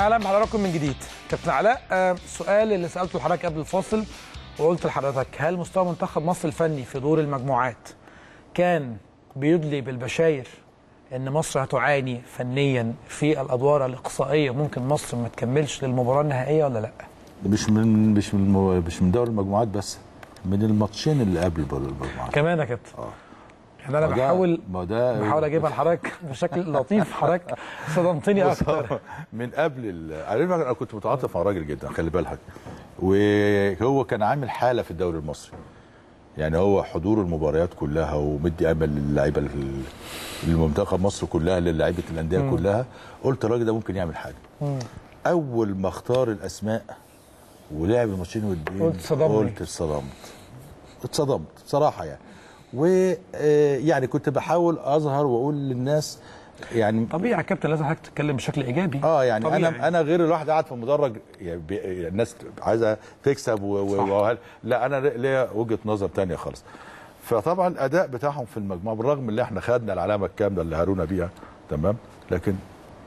اهلا بحضراتكم من جديد كابتن علاء آه، السؤال اللي سالته لحضرتك قبل الفاصل وقلت لحضرتك هل مستوى منتخب مصر الفني في دور المجموعات كان بيدلي بالبشاير ان مصر هتعاني فنيا في الادوار الاقصائيه ممكن مصر ما تكملش للمباراه النهائيه ولا لا مش من مش من المو- مش من دوري المجموعات بس من الماتشين اللي قبل دوري المجموعات كمان يا كابتن اه يعني انا ما ده- بحاول ما ده بحاول اجيبها لحضرتك بشكل لطيف حضرتك صدمتني بص، اكتر من قبل ال- على فكره انا كنت متعاطف مع الراجل جدا خلي بالك وهو كان عامل حاله في الدوري المصري يعني هو حضور المباريات كلها ومدي امل للعيبه ال- للمنتخب مصر كلها للاعيبه الانديه كلها قلت الراجل ده ممكن يعمل حاجه اول ما اختار الاسماء ولعب الماتشين ودين قلت صدمني. قلت اتصدمت اتصدمت بصراحه يعني ويعني كنت بحاول اظهر واقول للناس يعني طبيعي يا كابتن لازم حضرتك تتكلم بشكل ايجابي اه يعني طبيعي. انا انا غير الواحد قاعد في المدرج يعني بي- يعني الناس عايزه تكسب و... و... صح. وهل... لا انا ليا وجهه نظر تانية خالص فطبعا الاداء بتاعهم في المجموعه بالرغم ان احنا خدنا العلامه الكامله اللي هارونا بيها تمام لكن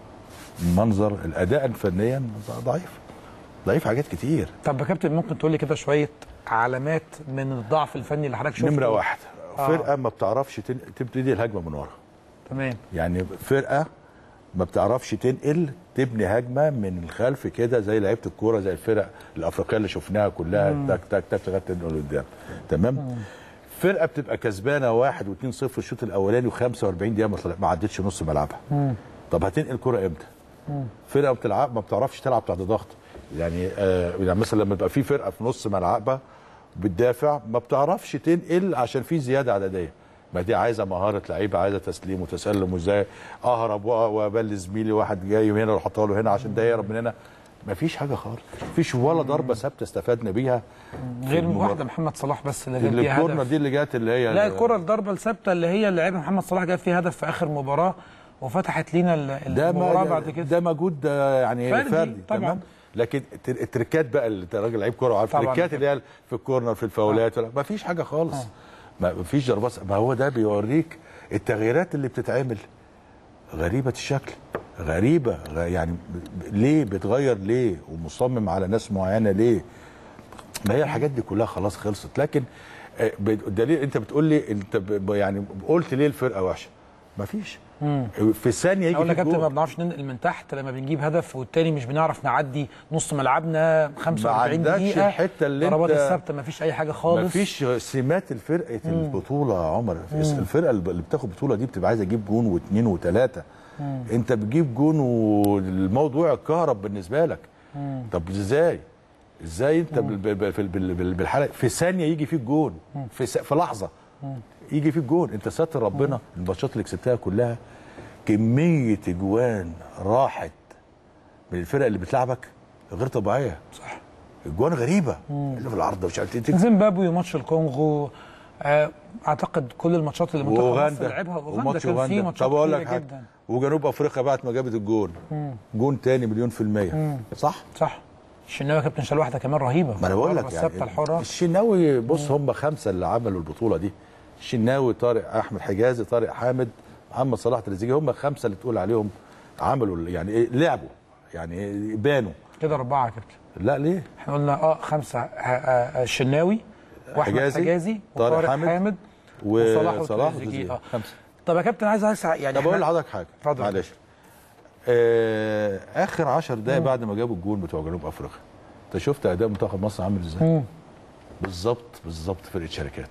المنظر الاداء فنيا ضعيف ضعيف حاجات كتير طب يا كابتن ممكن تقول لي كده شويه علامات من الضعف الفني اللي حضرتك شفته نمره واحد آه. فرقه ما بتعرفش تن... تبتدي الهجمه من ورا تمام يعني فرقه ما بتعرفش تنقل تبني هجمه من الخلف كده زي لعيبه الكوره زي الفرق الافريقيه اللي شفناها كلها تك تك تك لغايه تنقل قدام تمام فرقه بتبقى كسبانه واحد واثنين صفر الشوط الاولاني و45 دقيقه ما طلع- ما عدتش نص ملعبها طب هتنقل كوره امتى؟ فرقه بتلعب ما بتعرفش تلعب تحت ضغط يعني آه يعني مثلا لما يبقى في فرقه في نص ملعبها بتدافع ما بتعرفش تنقل عشان في زياده عدديه ما دي عايزه مهاره لعيبه عايزه تسليم وتسلم وازاي اهرب وأ- وابل زميلي واحد جاي من هنا واحطها له هنا عشان ده يهرب من هنا ما فيش حاجه خالص فيش ولا ضربه ثابته استفدنا بيها غير المباراة. واحده محمد صلاح بس اللي جاب اللي فيها الكورنر هدف دي اللي جت اللي هي لا الكره الضربه الثابته اللي هي اللي لعبها محمد صلاح جاب فيها هدف في اخر مباراه وفتحت لينا ال- ده المباراه ما بعد كده ده مجهود آه، يعني فردي فردي, فردي طبعاً. تمام لكن التر- التركات بقى اللي انت راجل لعيب كوره وعارف طبعاً. التركات اللي هي في الكورنر في الفاولات ولا ما فيش حاجه خالص ما فيش ضربات ما هو ده بيوريك التغييرات اللي بتتعمل غريبه الشكل غريبه غ- يعني ب- ليه بتغير ليه ومصمم على ناس معينه ليه ما هي الحاجات دي كلها خلاص خلصت لكن آه، بالدليل انت بتقول لي انت ب- يعني قلت ليه الفرقه وحشه ما فيش في ثانيه يجي اقول لك فيك يا كابتن ما جول. بنعرفش ننقل من تحت لما بنجيب هدف والتاني مش بنعرف نعدي نص ملعبنا 45 عندكش دقيقه الحتة اللي ضربات انت- الثابته ما فيش اي حاجه خالص مفيش سمات الفرقه البطوله يا عمر الفرقه اللي بتاخد بطوله دي بتبقى عايزه تجيب جون واثنين وثلاثه انت بتجيب جون والموضوع اتكهرب بالنسبه لك طب ازاي ازاي انت بال- بال- بال- بال- بال- بالحاله في ثانيه يجي فيك جون في س- في لحظه يجي فيك جون انت ستر ربنا الماتشات اللي كسبتها كلها كميه اجوان راحت من الفرق اللي بتلعبك غير طبيعيه صح اجوان غريبه اللي في العرض مش عارف تكسب زيمبابوي وماتش الكونغو آه، اعتقد كل الماتشات اللي منتخب مصر واوغندا لعبها واوغندا وماتش كان في اوغندا ماتشات طب اقول كتيرة لك حاجه جدا وجنوب افريقيا بعد ما جابت الجون جون تاني مليون في الميه صح صح الشناوي كابتن شال واحده كمان رهيبه ما انا بقول الضربة لك يعني الثابته الحره الشناوي بص هم خمسه اللي عملوا البطوله دي الشناوي طارق احمد حجازي طارق حامد محمد صلاح تريزيجيه هم الخمسه اللي تقول عليهم عملوا يعني إيه لعبوا يعني إيه بانوا كده اربعه يا كابتن لا ليه احنا قلنا اه خمسه آه، آه، الشناوي واحمد حجازي، حجازي طارق وطارق حامد، حامد وصلاح وصلاح وتريزيجيه وتريزيجيه اه خمسه طب يا كابتن عايز اسال يعني طب اقول إحنا- لحضرتك حاجه اتفضل. معلش آه اخر 10 دقايق بعد ما جابوا الجول بتوع جنوب افريقيا انت شفت اداء منتخب مصر عامل ازاي؟ بالظبط بالظبط فرقه شركات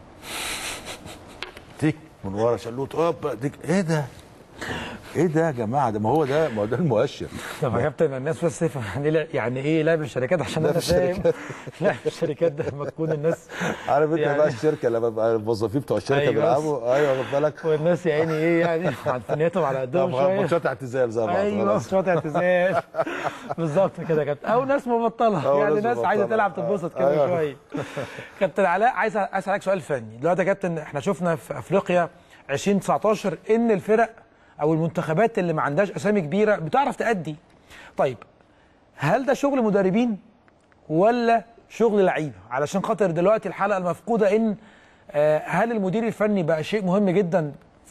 تيك من ورا شلوت اوب ديك ايه ده؟ ايه ده يا جماعه ده ما هو ده ما هو ده المؤشر طب يا كابتن الناس بس تفهم يعني إيه- يعني ايه لعب الشركات عشان لعب انا فاهم لعب الشركات ده لما تكون الناس عارف انت يعني- بقى الشركه لما بقى الموظفين بتوع الشركه أيوة. بيلعبوا ايوه واخد بالك والناس يا عيني ايه يعني عارفينيتهم على قدهم طب شويه ماتشات اعتزال زي بعض ايوه خلاص. ماتشات اعتزال بالظبط كده يا كابتن او ناس مبطله أو يعني ناس ناس عايزه مبطلة. تلعب تتبسط كده أيوة. شويه كابتن علاء عايز اسالك سؤال فني دلوقتي يا كابتن احنا شفنا في افريقيا 2019 ان الفرق او المنتخبات اللي ما عندهاش اسامي كبيره بتعرف تأدي طيب هل ده شغل مدربين ولا شغل لعيبه علشان خاطر دلوقتي الحلقه المفقوده ان آه، هل المدير الفني بقى شيء مهم جدا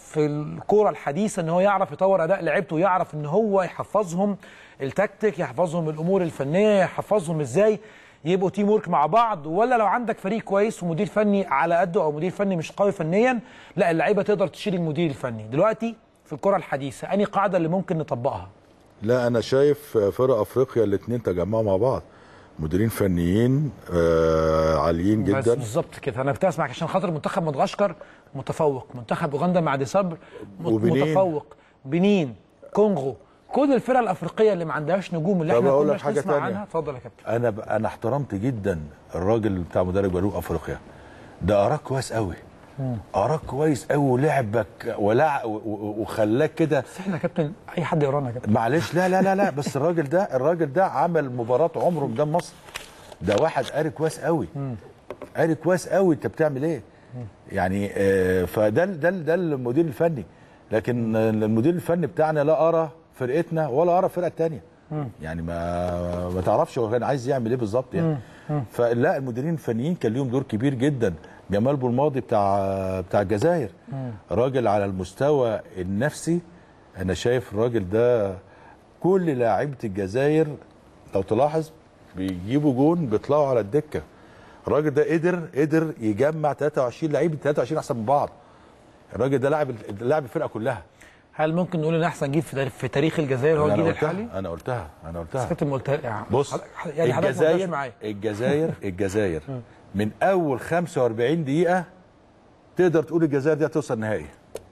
في الكوره الحديثه ان هو يعرف يطور اداء لعيبته ويعرف ان هو يحفظهم التكتيك يحفظهم الامور الفنيه يحفظهم ازاي يبقوا تيم ورك مع بعض ولا لو عندك فريق كويس ومدير فني على قده او مدير فني مش قوي فنيا لا اللعيبه تقدر تشيل المدير الفني دلوقتي في الكره الحديثه انهي قاعده اللي ممكن نطبقها لا انا شايف فرق افريقيا الاثنين تجمعوا مع بعض مديرين فنيين آه عاليين بس جدا بالظبط كده انا كنت اسمعك عشان خاطر منتخب مدغشقر متفوق منتخب اوغندا مع دي صبر مت- وبنين. متفوق بنين كونغو كل الفرق الافريقيه اللي ما عندهاش نجوم اللي طب احنا أقول لك كناش حاجة نسمع تانية. عنها اتفضل يا كابتن انا ب... انا احترمت جدا الراجل بتاع مدرب جنوب افريقيا ده اراك كويس قوي اراك كويس قوي ولعبك ولع و... و... وخلاك كده بس احنا يا كابتن اي حد يقرانا يا كابتن معلش لا لا لا لا بس الراجل ده الراجل ده عمل مباراه عمره قدام مصر ده واحد قاري كويس قوي قاري كويس قوي انت بتعمل ايه يعني آه فده ده ده المدير الفني لكن المدير الفني بتاعنا لا ارى فرقتنا ولا ارى الفرقه الثانيه يعني ما ما تعرفش هو كان عايز يعمل ايه بالظبط يعني فلا المديرين الفنيين كان ليهم دور كبير جدا جمال بولماضي بتاع بتاع الجزائر راجل على المستوى النفسي انا شايف الراجل ده كل لاعيبه الجزائر لو تلاحظ بيجيبوا جون بيطلعوا على الدكه الراجل ده قدر قدر يجمع 23 لعيب 23 احسن من بعض الراجل ده لاعب لاعب الفرقه كلها هل ممكن نقول ان احسن جيل في تاريخ- في تاريخ الجزائر هو انا الجيل قلتها الحالي؟ انا قلتها انا بس قلتها كابتن ما قلتها يعني بص يعني حضرتك ما قلتهاش الجزائر معايا الجزائر الجزائر من اول 45 دقيقه تقدر تقول الجزائر دي هتوصل نهائي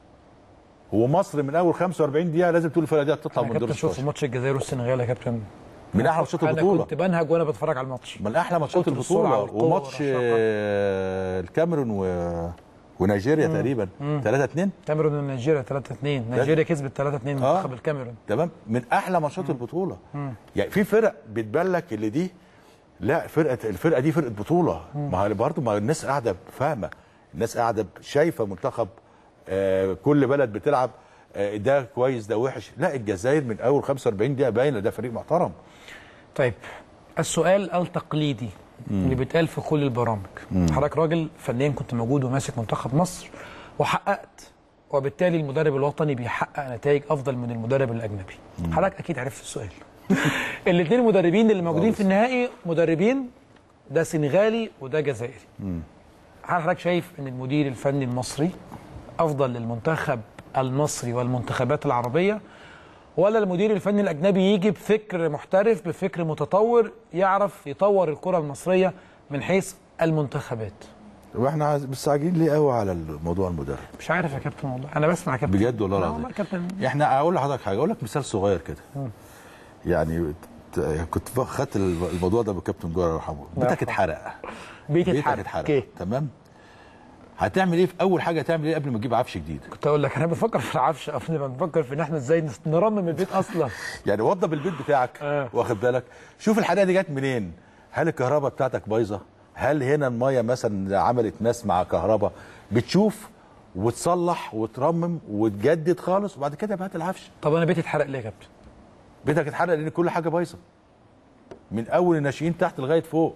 ومصر من اول 45 دقيقه لازم تقول الفرقه دي هتطلع انا من دور كابتن شوف 16 ماتش الجزائر والسنغال يا كابتن من احلى ماتشات انا البطوله كنت بنهج وانا بتفرج على الماتش من احلى ماتشات كتر السرعة البطوله والقوة وماتش والرشاقة. آه، الكاميرون و... ونيجيريا تقريبا 3 2 كاميرون ونيجيريا 3 2 نيجيريا كسبت 3 2 آه. منتخب الكاميرون تمام من احلى ماتشات البطوله يعني في فرق بتبان لك اللي دي لا فرقه الفرقه دي فرقه بطوله ما هي برضه ما الناس قاعده فاهمه الناس قاعده شايفه منتخب آه كل بلد بتلعب آه ده كويس ده وحش لا الجزائر من اول 45 دقيقه باينه ده فريق محترم طيب السؤال التقليدي اللي بيتقال في كل البرامج حضرتك راجل فنيا كنت موجود وماسك منتخب مصر وحققت وبالتالي المدرب الوطني بيحقق نتائج افضل من المدرب الاجنبي حضرتك اكيد عرفت السؤال الاثنين المدربين اللي موجودين في النهائي مدربين ده سنغالي وده جزائري هل حضرتك شايف ان المدير الفني المصري افضل للمنتخب المصري والمنتخبات العربيه ولا المدير الفني الاجنبي يجي بفكر محترف بفكر متطور يعرف يطور الكره المصريه من حيث المنتخبات واحنا عايز- مستعجلين ليه قوي على الموضوع المدرب مش عارف يا كابتن والله انا بسمع يا كابتن بجد والله لا العظيم والله يا كابتن احنا اقول لحضرتك حاجه اقول لك مثال صغير كده يعني ت- كنت خدت الموضوع ده بكابتن جوهر الله يرحمه بيتك يرحمه. اتحرق بيت بيتك اتحرق اتحرق اوكي تمام هتعمل ايه في اول حاجه تعمل ايه قبل ما تجيب عفش جديد كنت اقول لك انا بفكر في العفش قبل ما بفكر في ان احنا ازاي نس- نرمم البيت اصلا يعني وضب البيت بتاعك آه. واخد بالك شوف الحريقه دي جت منين هل الكهرباء بتاعتك بايظه هل هنا الميه مثلا عملت ناس مع كهرباء بتشوف وتصلح وترمم وتجدد خالص وبعد كده بقى هات العفش طب انا بيتي اتحرق ليه يا كابتن بيتك اتحرق لان كل حاجه بايظه من اول الناشئين تحت لغايه فوق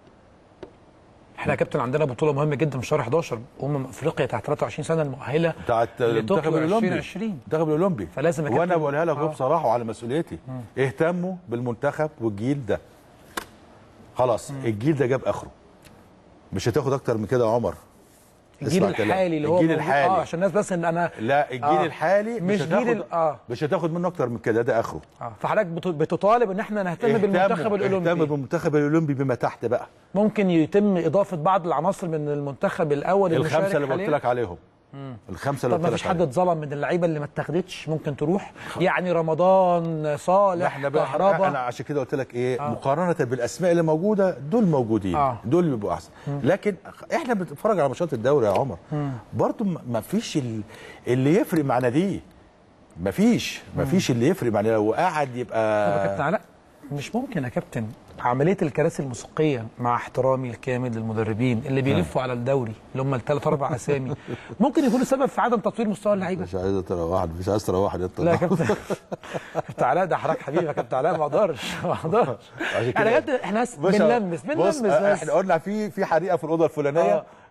احنا يا كابتن عندنا بطوله مهمه جدا في شهر 11 امم افريقيا تحت 23 سنه المؤهله بتاعت المنتخب لطوكيو الاولمبي 2020 المنتخب الاولمبي فلازم يا وانا كابتن- بقولها لك آه. بصراحه وعلى مسؤوليتي اهتموا بالمنتخب والجيل ده خلاص الجيل ده جاب اخره مش هتاخد اكتر من كده يا عمر الجيل اسمع كلام. الحالي اللي هو الجيل موجود- الحالي اه عشان الناس بس ان انا لا الجيل آه. الحالي مش هتاخد جيل ال- اه مش هتاخد منه اكتر من كده ده اخره اه فحضرتك بت- بتطالب ان احنا نهتم اهتموا- بالمنتخب اهتموا الاولمبي بالمنتخب الاولمبي بما تحت بقى ممكن يتم اضافه بعض العناصر من المنتخب الاول الخمسه المشارك اللي قلت حالياً؟ لك عليهم الخمسه اللي طب ما قلت فيش لك حد عليهم اتظلم من اللعيبه اللي ما اتاخدتش ممكن تروح يعني رمضان صالح احنا بقى انا كهربا عشان كده قلت لك ايه آه. مقارنه بالاسماء اللي موجوده دول موجودين آه. آه. دول اللي بيبقوا احسن لكن احنا بنتفرج على ماتشات الدوري يا عمر برضو ما- ما فيش ال- اللي يفرق مع ناديه ما فيش ما فيش اللي يفرق مع لو قاعد طب يا كابتن يبقى علاء مش ممكن يا كابتن عمليه الكراسي الموسيقيه مع احترامي الكامل للمدربين اللي بيلفوا على الدوري اللي هم الثلاث اربع اسامي ممكن يكونوا سبب في عدم تطوير مستوى اللعيبه مش عايز ترى واحد مش عايز ترى واحد انت لا يا كابتن كابتن علاء ده حضرتك حبيبي يا كابتن علاء ما اقدرش ما اقدرش عشان يعني كده- بجد احنا ناس بص- بنلمس بص بنلمس بس احنا قلنا في في حريقه في الاوضه الفلانيه آه.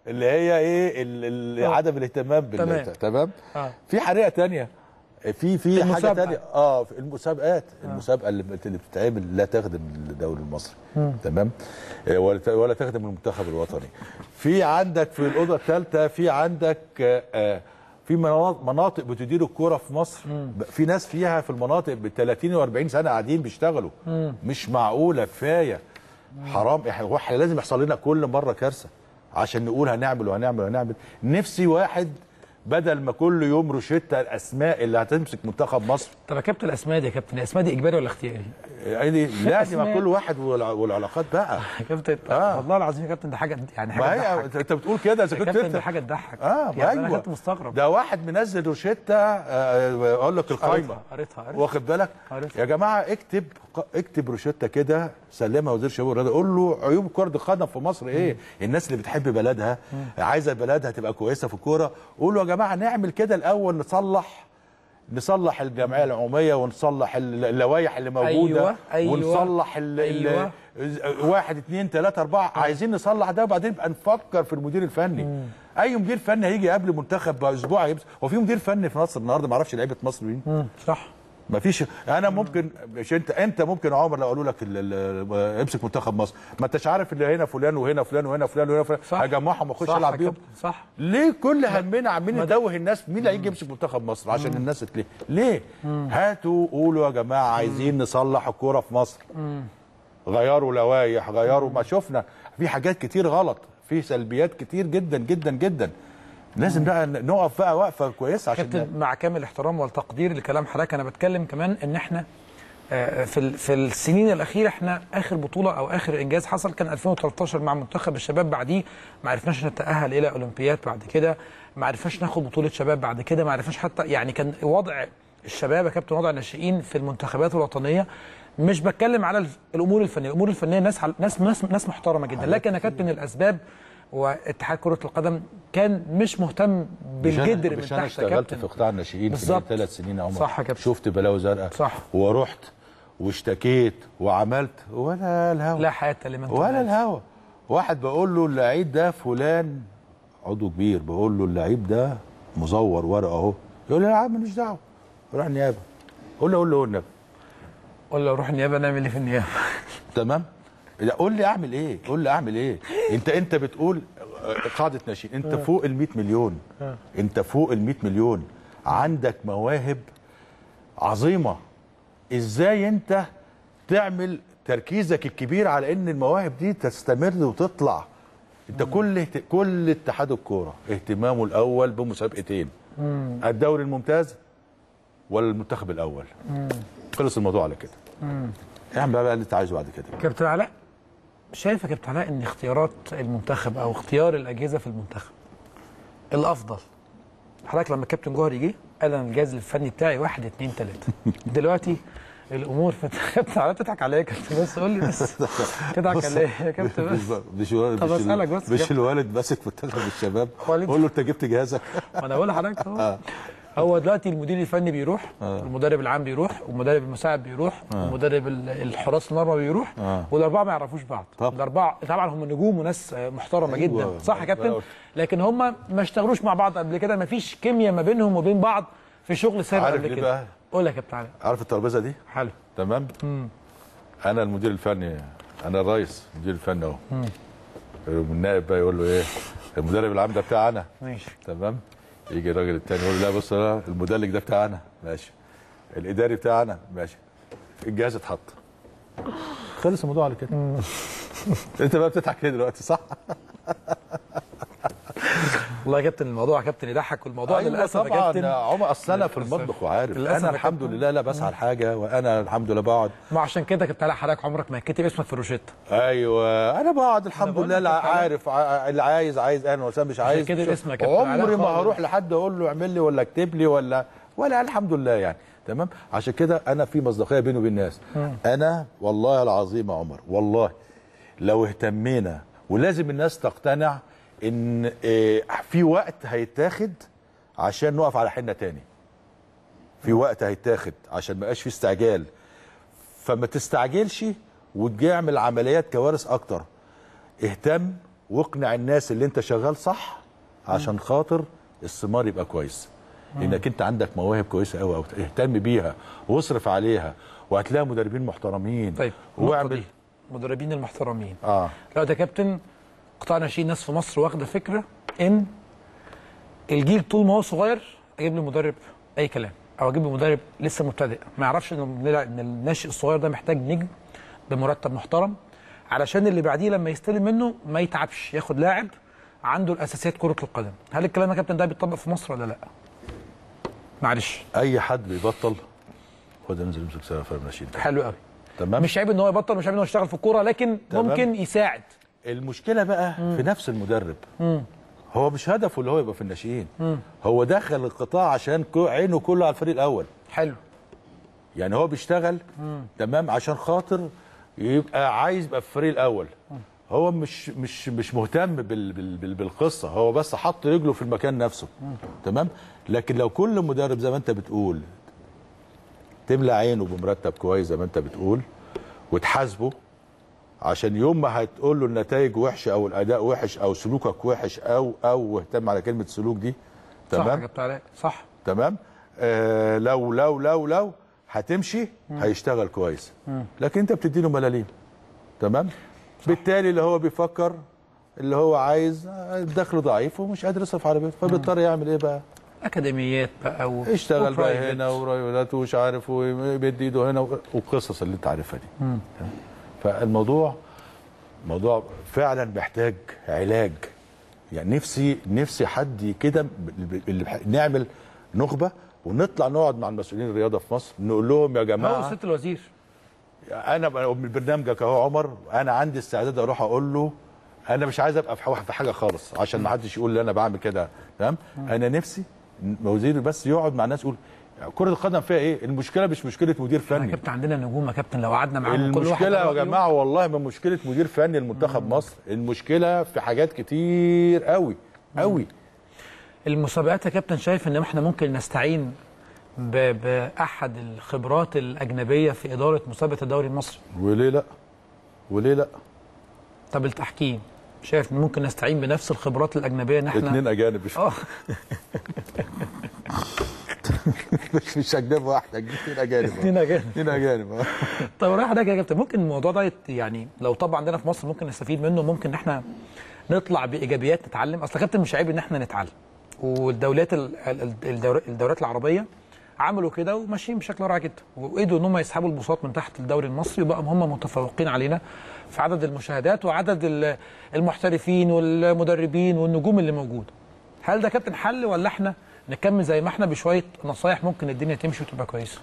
اللي هي ايه ال- ال- آه. عدم الاهتمام بال تمام. تمام آه. في حريقه تانية في في حاجه المسابقة. تانية اه في المسابقات المسابقه اللي اللي بتتعمل لا تخدم الدوري المصري تمام آه، ولا ت- ولا تخدم المنتخب الوطني في عندك في الاوضه الثالثه في عندك آه، آه، في مناطق مناطق بتدير الكوره في مصر ب- في ناس فيها في المناطق ب 30 و40 سنه قاعدين بيشتغلوا مش معقوله كفايه حرام احنا هو احنا لازم يحصل لنا كل مره كارثه عشان نقول هنعمل وهنعمل وهنعمل نفسي واحد بدل ما كل يوم روشته الاسماء اللي هتمسك منتخب مصر طب يا كابتن الاسماء دي يا كابتن الاسماء دي اجباري ولا اختياري؟ يعني لا دي مع أسماء. كل واحد والع- والعلاقات بقى يا كابتن آه. والله العظيم يا كابتن ده حاجه يعني حاجه ما هي تضحك. انت بتقول كده اذا يا كنت كابتن انت ده حاجه تضحك اه ما يعني انا ايوه كنت مستغرب ده واحد منزل روشته آه، اقول لك القايمه قريتها قريتها قريتها. واخد بالك عارف. يا جماعه اكتب اكتب روشته كده سلمها وزير الشباب والرياضه قول له عيوب كره القدم في مصر ايه الناس اللي بتحب بلدها عايزه بلدها تبقى كويسه في الكوره قول له يا جماعه نعمل كده الاول نصلح نصلح الجمعيه العموميه ونصلح ال- اللوائح اللي موجوده أيوة، أيوة، ونصلح ال أيوة. ال واحد اتنين تلاته اربعه عايزين نصلح ده وبعدين نبقى نفكر في المدير الفني اي مدير فني هيجي قبل منتخب باسبوع هيبس هو في مدير فني في مصر النهارده ما اعرفش لعيبه مصر مين مم، صح ما فيش انا ممكن مش انت انت ممكن يا عمر لو قالوا لك ال- ال- امسك منتخب مصر ما انتش عارف اللي هنا فلان وهنا فلان وهنا فلان وهنا فلان صح. هجمعهم واخش صح العب يا بيهم كابتن، صح ليه كل همنا عمالين ندوه الناس مين اللي هيجي يمسك منتخب مصر عشان الناس تليه ليه هاتوا قولوا يا جماعه عايزين نصلح الكوره في مصر غيروا لوائح غيروا ما شفنا في حاجات كتير غلط في سلبيات كتير جدا جدا جدا لازم بقى نقف بقى وقفه كويسه عشان كابتن مع كامل الاحترام والتقدير لكلام حضرتك انا بتكلم كمان ان احنا آه، في ال- في السنين الاخيره احنا اخر بطوله او اخر انجاز حصل كان 2013 مع منتخب الشباب بعديه ما عرفناش نتاهل الى اولمبياد بعد كده ما عرفناش ناخد بطوله شباب بعد كده ما عرفناش حتى يعني كان وضع الشباب يا كابتن وضع الناشئين في المنتخبات الوطنيه مش بتكلم على ال- الامور الفنيه الامور الفنيه ناس حل- ناس ناس, ناس محترمه جدا لكن يا كابتن الاسباب واتحاد كره القدم كان مش مهتم بالجدر من مش انا تحت يا اشتغلت كابتن في قطاع الناشئين في بالظبط. ثلاث سنين يا عمر صح يا كابتن. شفت بلاوي زرقاء صح. ورحت واشتكيت وعملت ولا الهوا لا حياه لمن ولا تنادي. الهوا واحد بقول له اللعيب ده فلان عضو كبير بقول له اللعيب ده مزور ورقه اهو يقول لي يا عم ماليش دعوه روح النيابه قول له قول له النبي ولا روح النيابه نعمل ايه في النيابه تمام لا، قول لي اعمل ايه قول لي اعمل ايه انت انت بتقول آه، قاعده ناشئين انت فوق ال 100 مليون انت فوق ال 100 مليون عندك مواهب عظيمه ازاي انت تعمل تركيزك الكبير على ان المواهب دي تستمر وتطلع انت كل اهت- كل اتحاد الكوره اهتمامه الاول بمسابقتين الدوري الممتاز والمنتخب الاول خلص الموضوع على كده اعمل بقى اللي انت عايزه بعد كده كابتن علاء شايف يا كابتن علاء ان اختيارات المنتخب او اختيار الاجهزه في المنتخب الافضل حضرتك لما الكابتن جوهري جه قال انا الجهاز الفني بتاعي واحد اتنين تلاته دلوقتي الامور في كابتن علاء تضحك عليا يا كابتن بس قول لي بس تضحك عليا يا كابتن بس مش الولد طب مش, أسألك بس ال- مش كابتن. الوالد ماسك منتخب الشباب والد. قول له انت جبت جهازك ما انا بقول لحضرتك اهو هو دلوقتي المدير الفني بيروح المدرب العام بيروح والمدرب المساعد بيروح ومدرب ال- الحراس المرمى بيروح آه. والاربعه ما يعرفوش بعض طب. الاربعه طبعا هم نجوم وناس آه، محترمه أيوة. جدا صح يا كابتن أيوة. لكن هم ما اشتغلوش مع بعض قبل كده ما فيش كيمياء ما بينهم وبين بعض في شغل سابق عارف قبل ليه كده بقى؟ قول يا كابتن علي عارف الترابيزه دي حلو تمام انا المدير الفني انا الرئيس المدير الفني اهو النائب بقى يقول له ايه المدرب العام ده بتاعنا ماشي تمام يجي الراجل التاني يقول له لا بص لا المدلج ده بتاعنا ماشي الاداري بتاعنا ماشي الجهاز اتحط خلص الموضوع على كده انت بقى بتضحك ليه دلوقتي صح؟ والله يا كابتن الموضوع يا كابتن يضحك والموضوع أيوة للاسف يا طبعا كابتن عمر اصل انا في للأسف. المطبخ وعارف للأسف انا يا الحمد كابتن. لله لا بسعى لحاجه وانا الحمد لله بقعد ما عشان كده كابتن علاء حضرتك عمرك ما هتكتب اسمك في الروشته ايوه انا بقعد الحمد بقول لله لك لا يا كابتن عارف ع- اللي عايز عايز انا وسام مش عايز كده شوف. اسمك يا كابتن علاء عمري ما خالص. هروح لحد اقول له اعمل لي ولا اكتب لي ولا ولا الحمد لله يعني تمام عشان كده انا في مصداقيه بيني وبين الناس انا والله العظيم يا عمر والله لو اهتمينا ولازم الناس تقتنع ان إيه، في وقت هيتاخد عشان نقف على حنا تاني في وقت هيتاخد عشان ما يبقاش في استعجال فما تستعجلش وتجي اعمل عمليات كوارث اكتر اهتم واقنع الناس اللي انت شغال صح عشان خاطر الثمار يبقى كويس انك انت عندك مواهب كويسه قوي اهتم بيها واصرف عليها وهتلاقي مدربين محترمين طيب النقطة واعمل دي مدربين المحترمين اه لا ده كابتن قطاع ناشئين ناس في مصر واخده فكره ان الجيل طول ما هو صغير اجيب له مدرب اي كلام او اجيب له مدرب لسه مبتدئ ما يعرفش ان لا، إن الناشئ الصغير ده محتاج نجم بمرتب محترم علشان اللي بعديه لما يستلم منه ما يتعبش ياخد لاعب عنده الاساسيات كره القدم هل الكلام يا كابتن ده بيطبق في مصر ولا لا معلش اي حد بيبطل خد انزل امسك سنه فرق ناشئين حلو قوي تمام مش عيب ان هو يبطل مش عيب ان هو يشتغل في الكوره لكن تمام. ممكن يساعد المشكله بقى في نفس المدرب هو مش هدفه اللي هو يبقى في الناشئين هو دخل القطاع عشان كو- عينه كله على الفريق الاول حلو يعني هو بيشتغل تمام عشان خاطر يبقى عايز يبقى في الفريق الاول هو مش مش مش مهتم بال بال بال بالقصه هو بس حط رجله في المكان نفسه تمام لكن لو كل مدرب زي ما انت بتقول تملى عينه بمرتب كويس زي ما انت بتقول وتحاسبه عشان يوم ما هتقول له النتائج وحشه او الاداء وحش او سلوكك وحش او او اهتم على كلمه سلوك دي صح يا تمام كابتن علاء صح تمام آه لو لو لو لو هتمشي هيشتغل كويس لكن انت بتدي له ملاليم تمام بالتالي اللي هو بيفكر اللي هو عايز آه، دخله ضعيف ومش قادر يصرف على بيته فبيضطر يعمل ايه بقى اكاديميات بقى و... اشتغل بقى وبرايفت. هنا ورايولات ومش عارف وبيدي ايده هنا و- والقصص اللي انت عارفها دي فالموضوع موضوع فعلا محتاج علاج يعني نفسي نفسي حد كده ب- اللي بح- نعمل نخبه ونطلع نقعد مع المسؤولين الرياضه في مصر نقول لهم يا هو جماعه ست الوزير انا ب- من برنامجك اهو عمر انا عندي استعداد اروح اقول له انا مش عايز ابقى في حو- في حاجه خالص عشان ما حدش يقول لي انا بعمل كده تمام انا نفسي وزير بس يقعد مع الناس يقول كرة القدم فيها ايه؟ المشكلة مش مشكلة مدير يا فني كابتن عندنا نجوم يا كابتن لو قعدنا معاهم كل واحد المشكلة يا رأيه. جماعة والله ما مشكلة مدير فني لمنتخب مصر المشكلة في حاجات كتير قوي قوي المسابقات يا كابتن شايف ان احنا ممكن نستعين ب... باحد الخبرات الاجنبيه في اداره مسابقه الدوري المصري وليه لا؟ وليه لا؟ طب التحكيم شايف ان ممكن نستعين بنفس الخبرات الاجنبيه ان احنا اتنين اجانب مش اه مش مش اجنبي واحد اتنين اجانب اتنين اجانب اتنين اجانب آه. طب رايح حضرتك يا كابتن ممكن الموضوع ده يت- يعني لو طبعا عندنا في مصر ممكن نستفيد منه ممكن ان احنا نطلع بايجابيات نتعلم اصل يا كابتن مش عيب ان احنا نتعلم والدولات ال- ال- الدور- الدورات العربيه عملوا كده وماشيين بشكل رائع جدا وقدروا ان هم يسحبوا البساط من تحت الدوري المصري وبقوا هم متفوقين علينا في عدد المشاهدات وعدد ال- المحترفين والمدربين والنجوم اللي موجوده هل ده كابتن حل ولا احنا نكمل زي ما احنا بشويه نصايح ممكن الدنيا تمشي وتبقى كويسه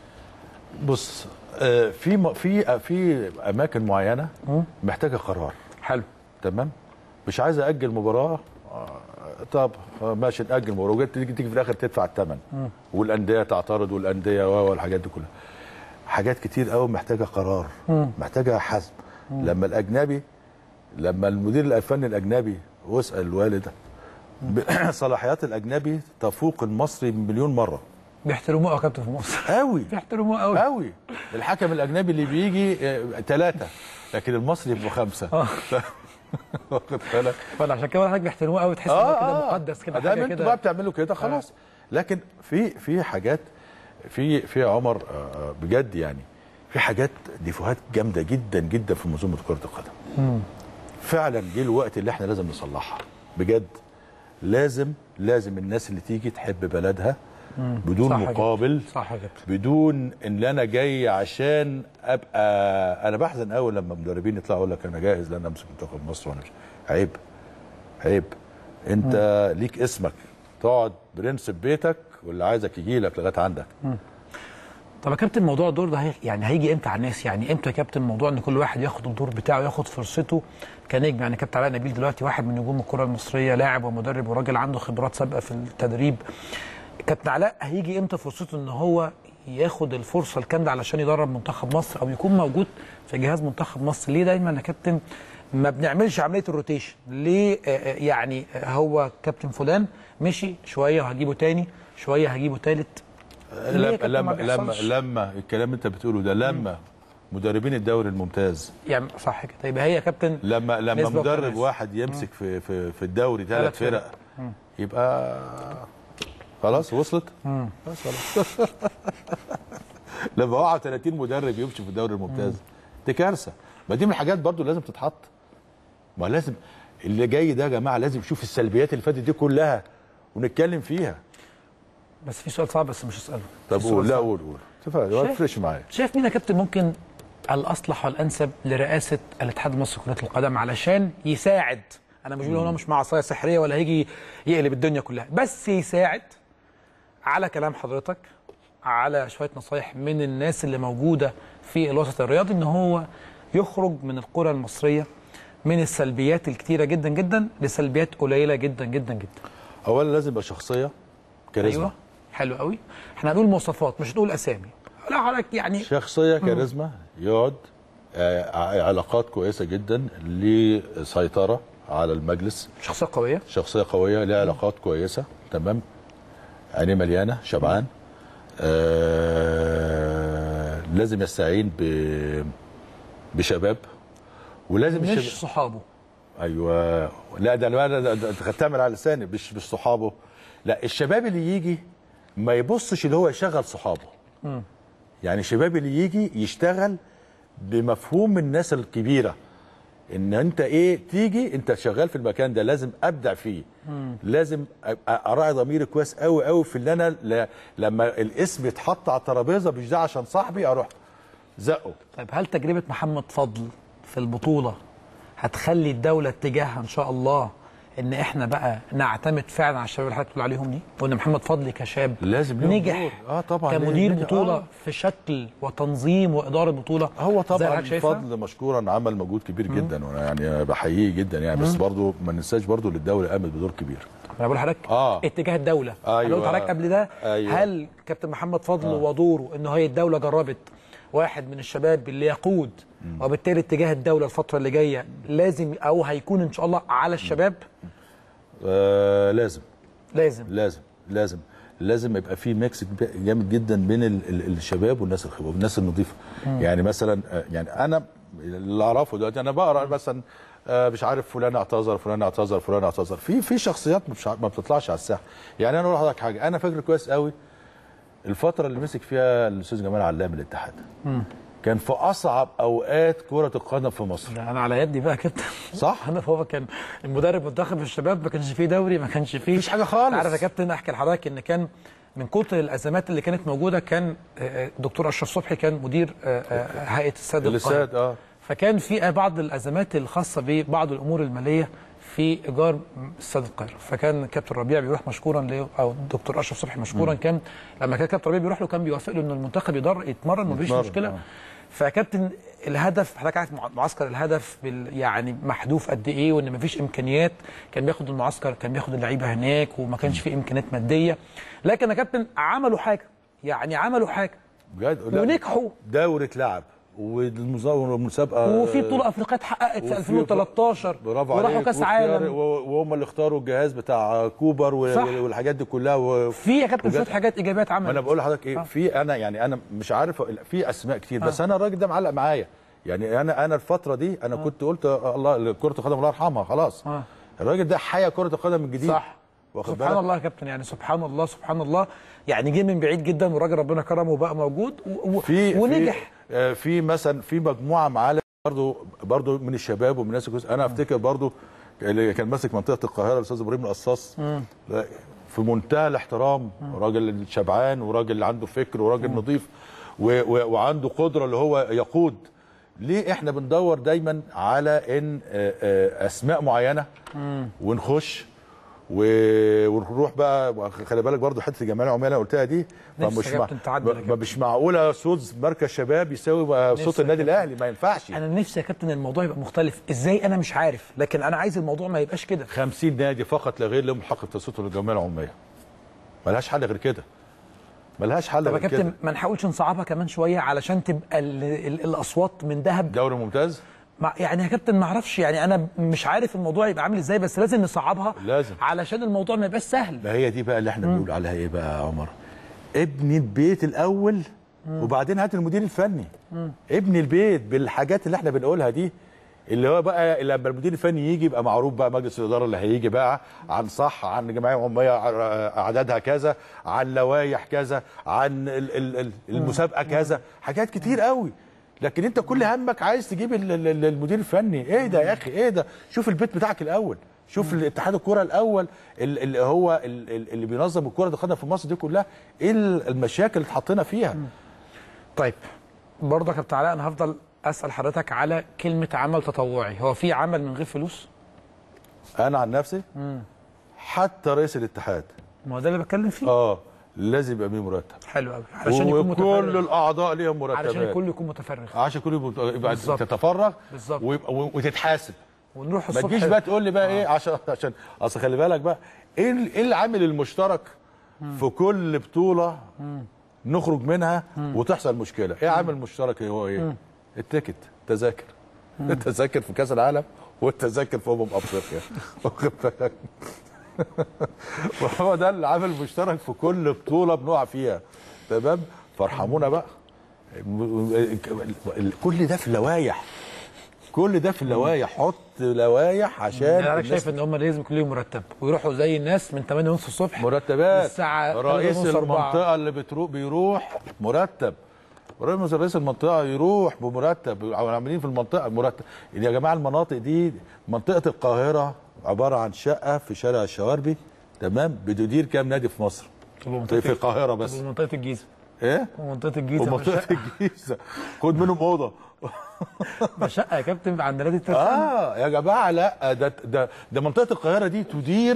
بص آه، في م- في آه، في اماكن معينه محتاجه قرار حلو تمام مش عايز اجل مباراه آه، طب آه، ماشي ناجل مباراه وجت تيجي تيجي في الاخر تدفع الثمن والانديه تعترض والانديه و- والحاجات دي كلها حاجات كتير قوي محتاجه قرار محتاجه حسم لما الاجنبي لما المدير الفني الاجنبي واسال الوالد ب- صلاحيات الاجنبي تفوق المصري مليون مره بيحترموه قوي يا كابتن في مصر قوي بيحترموه قوي قوي الحكم الاجنبي اللي بيجي ثلاثه لكن المصري يبقوا خمسه اه واخد بالك فانا عشان كده حضرتك بيحترموه قوي تحس ان هو كده مقدس كده ده حاجه انتوا بقى كده بتعملوا كده خلاص لكن في في حاجات في في يا عمر آه، بجد يعني في حاجات ديفوهات جامده جدا جدا في منظومه كره القدم فعلا جه الوقت اللي احنا لازم نصلحها بجد لازم لازم الناس اللي تيجي تحب بلدها بدون صح يا كابتن. مقابل صح يا كابتن بدون ان انا جاي عشان ابقى انا بحزن قوي لما مدربين يطلعوا يقول لك انا جاهز لان امسك منتخب مصر وانا مش عيب عيب انت ليك اسمك تقعد برنس في بيتك واللي عايزك يجي لك لغايه عندك طب يا كابتن موضوع الدور ده هي يعني هيجي امتى على الناس يعني امتى يا كابتن موضوع ان كل واحد ياخد الدور بتاعه ياخد فرصته كنجم يعني كابتن علاء نبيل دلوقتي واحد من نجوم الكره المصريه لاعب ومدرب وراجل عنده خبرات سابقه في التدريب كابتن علاء هيجي امتى فرصته ان هو ياخد الفرصه الكامله علشان يدرب منتخب مصر او يكون موجود في جهاز منتخب مصر ليه دايما يا كابتن ما بنعملش عمليه الروتيشن ليه آه، آه، يعني آه، هو كابتن فلان مشي شويه وهجيبه تاني شويه هجيبه تالت ليه يا لما كابتن ما لما لما بيحصلش؟ لما الكلام اللي انت بتقوله ده لما مدربين الدوري الممتاز يعني صح كده يبقى هي يا كابتن لما لما نسبة مدرب وتناسب. واحد يمسك في في في الدوري ثلاث ثلاث فرق يبقى خلاص وصلت خلاص خلاص لما وقع 30 مدرب يمشي في الدوري الممتاز دي كارثه ما دي من الحاجات برضو لازم تتحط ما لازم اللي جاي ده يا جماعه لازم نشوف السلبيات اللي فاتت دي كلها ونتكلم فيها بس في سؤال صعب بس مش هساله طب في سؤال قول لا صعب. قول قول تفرق ما شايف؟ تفرقش معايا شايف مين يا كابتن ممكن الاصلح والانسب لرئاسه الاتحاد المصري لكره القدم علشان يساعد انا مش بقول هو مش مع عصايه سحريه ولا هيجي يقلب الدنيا كلها بس يساعد على كلام حضرتك على شويه نصايح من الناس اللي موجوده في الوسط الرياضي ان هو يخرج من الكره المصريه من السلبيات الكتيره جدا جدا لسلبيات قليله جدا جدا جدا اولا لازم يبقى شخصيه كاريزما ايوه حلو قوي احنا هنقول مواصفات مش هنقول اسامي لا حضرتك يعني شخصيه كاريزما يقعد آه، علاقات كويسه جدا لسيطره على المجلس شخصيه قويه شخصيه قويه لها علاقات كويسه تمام عينيه مليانه شبعان آه لازم يستعين ب بشباب ولازم مش الشباب صحابه ايوه لا ده انا ده- ده- ده- انت خدتها من على لساني مش مش صحابه لا الشباب اللي يجي ما يبصش اللي هو يشغل صحابه يعني الشباب اللي يجي يشتغل بمفهوم الناس الكبيره ان انت ايه تيجي انت شغال في المكان ده لازم ابدع فيه لازم ابقى اراعي ضميري كويس قوي قوي في اللي انا ل- لما الاسم يتحط على الترابيزه مش ده عشان صاحبي اروح زقه طيب هل تجربة محمد فضل في البطولة هتخلي الدولة اتجاهها إن شاء الله إن إحنا بقى نعتمد فعلا على الشباب اللي حضرتك بتقول عليهم دي؟ وإن محمد فضل كشاب لازم ليهم نجح دور. آه طبعاً، كمدير نجح. بطولة آه. في شكل وتنظيم وإدارة بطولة هو زي طبعا حضرتك شايفها؟ فضل مشكورا عمل مجهود كبير جدا وانا يعني بحييه جدا يعني بس برضه ما ننساش برضه ان الدوله قامت بدور كبير انا بقول لحضرتك آه. اتجاه الدوله انا أيوة. قلت لحضرتك قبل ده أيوة. هل كابتن محمد فضل ودوره ان هي الدوله جربت واحد من الشباب اللي يقود وبالتالي اتجاه الدوله الفتره اللي جايه لازم او هيكون ان شاء الله على الشباب آه لازم لازم لازم لازم لازم يبقى في ميكس جامد جدا بين ال- ال- الشباب والناس الخبره والناس النظيفه يعني مثلا آه، يعني انا اللي اعرفه دلوقتي انا بقرا مثلا آه، مش عارف فلان اعتذر فلان اعتذر فلان اعتذر في في شخصيات مش ع- ما بتطلعش على الساحه يعني انا اقول لحضرتك حاجه انا فاكر كويس قوي الفتره اللي مسك فيها الاستاذ جمال علام الاتحاد كان في اصعب اوقات كره القدم في مصر ده انا على يدي بقى كابتن صح انا هو كان المدرب منتخب الشباب ما كانش فيه دوري ما كانش فيه مفيش حاجة خالص. عارف يا كابتن احكي لحضرتك ان كان من كتر الازمات اللي كانت موجوده كان آه، آه، دكتور اشرف صبحي كان مدير آه، آه، هيئه السد القاهره الساد اه فكان في بعض الازمات الخاصه ببعض الامور الماليه في ايجار استاد القاهره فكان كابتن ربيع بيروح مشكورا ل او الدكتور اشرف صبحي مشكورا كان لما كان كابتن ربيع بيروح له كان بيوافق له ان المنتخب يقدر يتمرن مفيش يتمرن، مشكله آه. فكابتن الهدف حضرتك عارف مع- معسكر الهدف بال يعني محذوف قد ايه وان مفيش امكانيات كان بياخد المعسكر كان بياخد اللعيبه هناك وما كانش في امكانيات ماديه لكن يا كابتن عملوا حاجه يعني عملوا حاجه بجد لا، ونجحوا دورة لعب والمسابقه وفي بطوله افريقيه اتحققت في وفي- 2013 برافو وراحوا عليك كاس واختيار- عالم و- وهم اللي اختاروا الجهاز بتاع كوبر و- صح. والحاجات دي كلها و... في يا كابتن وجات- شويه حاجات ايجابيات عملت ما انا بقول لحضرتك ايه آه. في انا يعني انا مش عارف في اسماء كتير بس انا الراجل ده معلق معايا يعني انا انا الفتره دي انا كنت قلت آه، الله كره القدم الله يرحمها خلاص آه. الراجل ده حيا كره القدم من جديد صح واخد سبحان بالك الله يا كابتن يعني سبحان الله سبحان الله يعني جه من بعيد جدا والراجل ربنا كرمه وبقى موجود و... و... في ونجح في, آه، في مثلا في مجموعه معالم برضو برضو من الشباب ومن الناس الكويسة. انا افتكر برضو اللي كان ماسك منطقه القاهره الاستاذ ابراهيم القصاص في منتهى الاحترام راجل شبعان وراجل عنده فكر وراجل نظيف و و وعنده قدره اللي هو يقود ليه احنا بندور دايما على ان آه، آه، اسماء معينه ونخش و- ونروح بقى خلي بالك برضو حته جمال العمال اللي قلتها دي نفسي فمش يا مع كابتن تعدل يا ما- كابتن. مش معقوله صوت مركز شباب يساوي بقى صوت نفسي يا النادي كابتن. الاهلي ما ينفعش انا نفسي يا كابتن الموضوع يبقى مختلف ازاي انا مش عارف لكن انا عايز الموضوع ما يبقاش كده 50 نادي فقط لا غير لهم حق التصويت للجمعيه العموميه ملهاش حل غير كده ملهاش حل طب يا غير كابتن كده ما نحاولش نصعبها كمان شويه علشان تبقى ال... ال... الاصوات من ذهب دوري ممتاز مع يعني يا كابتن ما اعرفش يعني انا مش عارف الموضوع يبقى عامل ازاي بس لازم نصعبها لازم. علشان الموضوع ما يبقاش سهل ما هي دي بقى اللي احنا بنقول عليها ايه بقى يا عمر ابني البيت الاول وبعدين هات المدير الفني ابني البيت بالحاجات اللي احنا بنقولها دي اللي هو بقى لما المدير الفني يجي يبقى معروف بقى مجلس الاداره اللي هيجي بقى عن صح عن جمعيه عموميه اعدادها كذا عن لوائح كذا عن ال- ال- ال- المسابقه كذا حاجات كتير قوي لكن انت كل همك عايز تجيب ال- ال- ال- المدير الفني ايه ده يا اخي ايه ده شوف البيت بتاعك الاول شوف الاتحاد الكره الاول ال- اللي هو ال- ال- اللي بينظم الكره القدم في مصر دي كلها ايه ال- المشاكل اللي اتحطينا فيها طيب برضه يا كابتن علاء انا هفضل اسال حضرتك على كلمه عمل تطوعي هو في عمل من غير فلوس انا عن نفسي حتى رئيس الاتحاد ما هو ده اللي بتكلم فيه اه لازم يبقى ليه مرتب حلو قوي علشان يكون وكل متفرغ الاعضاء ليهم مرتبات علشان الكل يكون متفرغ عشان كل يبقى يبقى بالظبط. تتفرغ بالظبط. ويبقى- وتتحاسب ونروح ما الصبح تجيش بقى تقول لي بقى ايه عشان عشان اصل خلي بالك بقى ايه ال- ايه العامل المشترك في كل بطوله نخرج منها وتحصل مشكله ايه عامل مشترك هو ايه التيكت تذاكر التذاكر في كاس العالم والتذاكر في امم افريقيا واخد بالك وهو ده العامل المشترك في كل بطوله بنقع فيها تمام فارحمونا بقى كل ده في اللوايح كل ده في اللوايح حط لوايح عشان يعني انا الناس شايف ان هم لازم يكون ليهم مرتب ويروحوا زي الناس من 8 ونص الصبح مرتبات الساعة رئيس 3:30 4. المنطقه اللي بتروح بيروح مرتب رئيس رئيس المنطقه يروح بمرتب او عاملين في المنطقه مرتب يا جماعه المناطق دي منطقه القاهره عباره عن شقه في شارع الشواربي تمام بتدير كام نادي في مصر طب في في القاهره بس طب منطقه الجيزه ايه ومنطقه الجيزه ومنطقه الجيزه خد منهم اوضه ما شقه يا كابتن عند نادي الترسانة اه يا جماعه لا ده ده ده منطقه القاهره دي تدير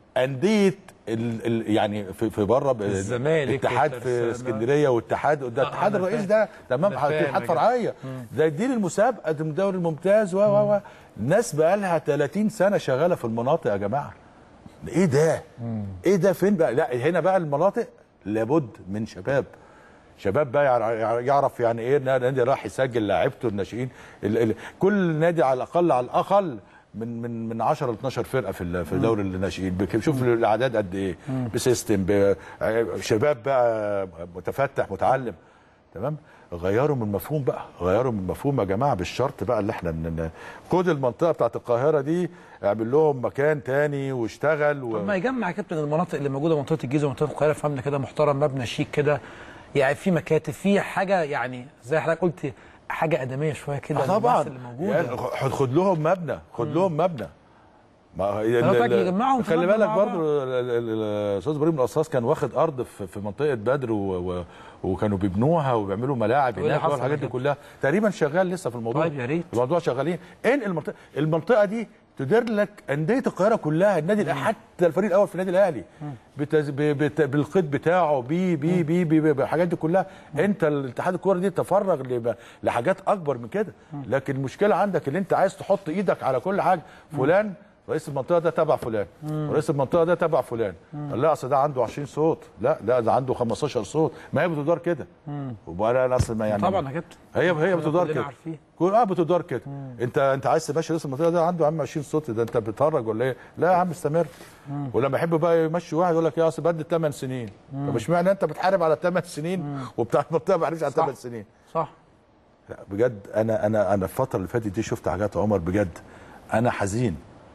انديه ال ال يعني في في بره ب- الزمالك اتحاد في والترسانة. اسكندريه واتحاد ده آه، اتحاد أنا الرئيس فاهم. ده تمام أنا فاهم اتحاد يا فرعيه ده يدير المسابقه ده الدوري الممتاز و و و الناس بقى لها 30 سنه شغاله في المناطق يا جماعه ايه ده ايه ده فين بقى لا هنا بقى المناطق لابد من شباب شباب بقى يعر- يعرف يعني ايه نادي راح يسجل لاعيبته الناشئين ال- ال- كل نادي على الاقل على الاقل من من من 10 ل 12 فرقه في ال- في دوري الناشئين بك- شوف الاعداد قد ايه بسيستم ب- شباب بقى متفتح متعلم تمام غيروا من مفهوم بقى غيروا من مفهوم يا جماعه بالشرط بقى اللي احنا من خد المنطقه بتاعت القاهره دي اعمل لهم مكان تاني واشتغل و... طب ما يجمع يا كابتن المناطق اللي موجوده منطقه الجيزه ومنطقه القاهره في مبنى كده محترم مبنى شيك كده يعني في مكاتب في حاجه يعني زي حضرتك قلت حاجه ادميه شويه كده آه طبعا للناس اللي موجوده يعني خد خد لهم مبنى خد لهم مبنى ما هي حضرتك ال- ال- يجمعهم في خلي مبنى بالك مع برضو ال- ال- ال- الاستاذ ابراهيم القصاص كان واخد ارض في في منطقه بدر و و وكانوا بيبنوها وبيعملوا ملاعب وإيه اللي هناك حصل والحاجات دي كده؟ كلها تقريبا شغال لسه في الموضوع طيب يا ريت. الموضوع شغالين انقل المنطقه المنطقه دي تدير لك انديه القاهره كلها النادي الأهلي، حتى الفريق الاول في النادي الاهلي بتز... ب... بت... بالقيد بتاعه بي بي بي بي بي- بالحاجات دي كلها انت الاتحاد الكوره دي تفرغ ل... لحاجات اكبر من كده لكن المشكله عندك اللي انت عايز تحط ايدك على كل حاجه فلان رئيس المنطقه ده تبع فلان ورئيس المنطقه ده تبع فلان لا اصل ده عنده 20 صوت لا لا ده عنده 15 صوت ما هي بتدار كده وبقى انا اصل ما يعني طبعا يا كابتن هي هي بتدار كلنا كده عارفين. كل اه بتدار كده انت انت عايز تمشي رئيس المنطقه ده عنده يا عم 20 صوت ده انت بتهرج ولا ايه؟ لا يا عم استمر ولما يحب بقى يمشي واحد يقول لك يا اصل بدل 8 سنين طب مش معنى انت بتحارب على 8 سنين وبتاع المنطقه ما بيحاربش على صح. 8 سنين صح لا بجد انا انا انا الفتره اللي فاتت دي شفت حاجات يا عمر بجد انا حزين